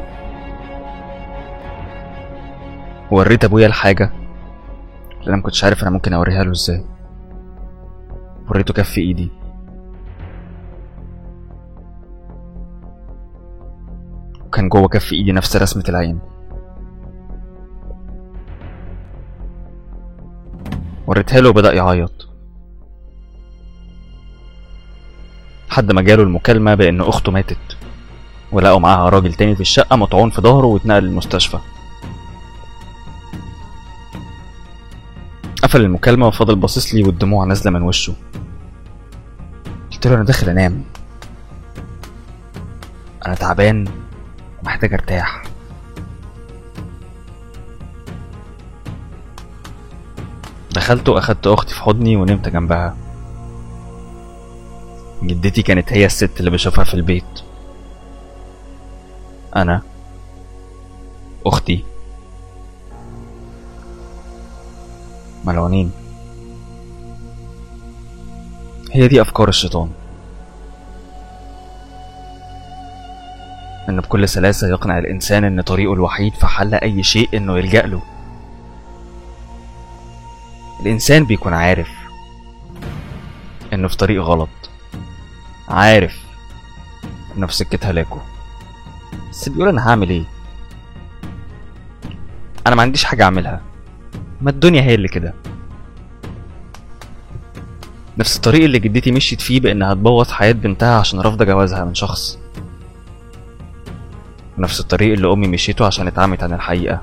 وريت ابويا الحاجة اللي انا مكنتش عارف انا ممكن اوريها له ازاي وريته كف ايدي وكان جوه كف ايدي نفس رسمة العين وريتها له وبدأ يعيط لحد ما جاله المكالمة بأن أخته ماتت ولقوا معاها راجل تاني في الشقة مطعون في ظهره واتنقل المستشفى قفل المكالمة وفضل باصص لي والدموع نازلة من وشه قلت له أنا داخل أنام أنا تعبان ومحتاج أرتاح دخلت واخدت اختي في حضني ونمت جنبها جدتي كانت هي الست اللي بشوفها في البيت انا اختي ملعونين هي دي افكار الشيطان انه بكل سلاسة يقنع الانسان ان طريقه الوحيد في حل اي شيء انه يلجأ له الإنسان بيكون عارف إنه في طريق غلط عارف إنه في سكة هلاكه بس بيقول أنا هعمل إيه أنا ما عنديش حاجة أعملها ما الدنيا هي اللي كده نفس الطريق اللي جدتي مشيت فيه بإنها تبوظ حياة بنتها عشان رافضة جوازها من شخص ونفس الطريق اللي أمي مشيته عشان اتعمت عن الحقيقة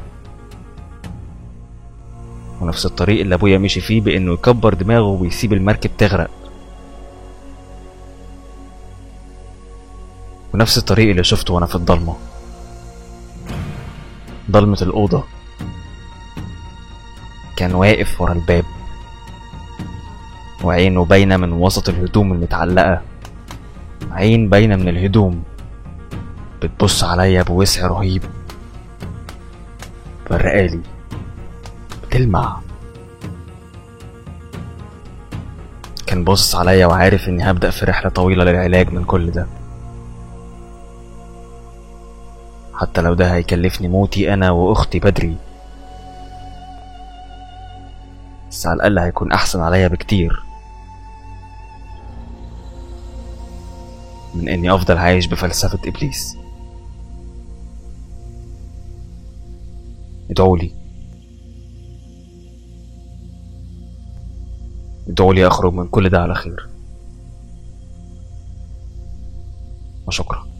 ونفس الطريق اللي ابويا مشي فيه بانه يكبر دماغه ويسيب المركب تغرق ونفس الطريق اللي شفته وانا في الضلمة ضلمة الأوضة كان واقف ورا الباب وعينه باينة من وسط الهدوم المتعلقة عين باينة من الهدوم بتبص عليا بوسع رهيب برقالي بتلمع كان باصص عليا وعارف اني هبدأ في رحلة طويلة للعلاج من كل ده حتى لو ده هيكلفني موتي انا واختي بدري بس على الاقل هيكون احسن عليا بكتير من اني افضل عايش بفلسفة ابليس ادعولي ادعوا لي اخرج من كل ده على خير وشكرا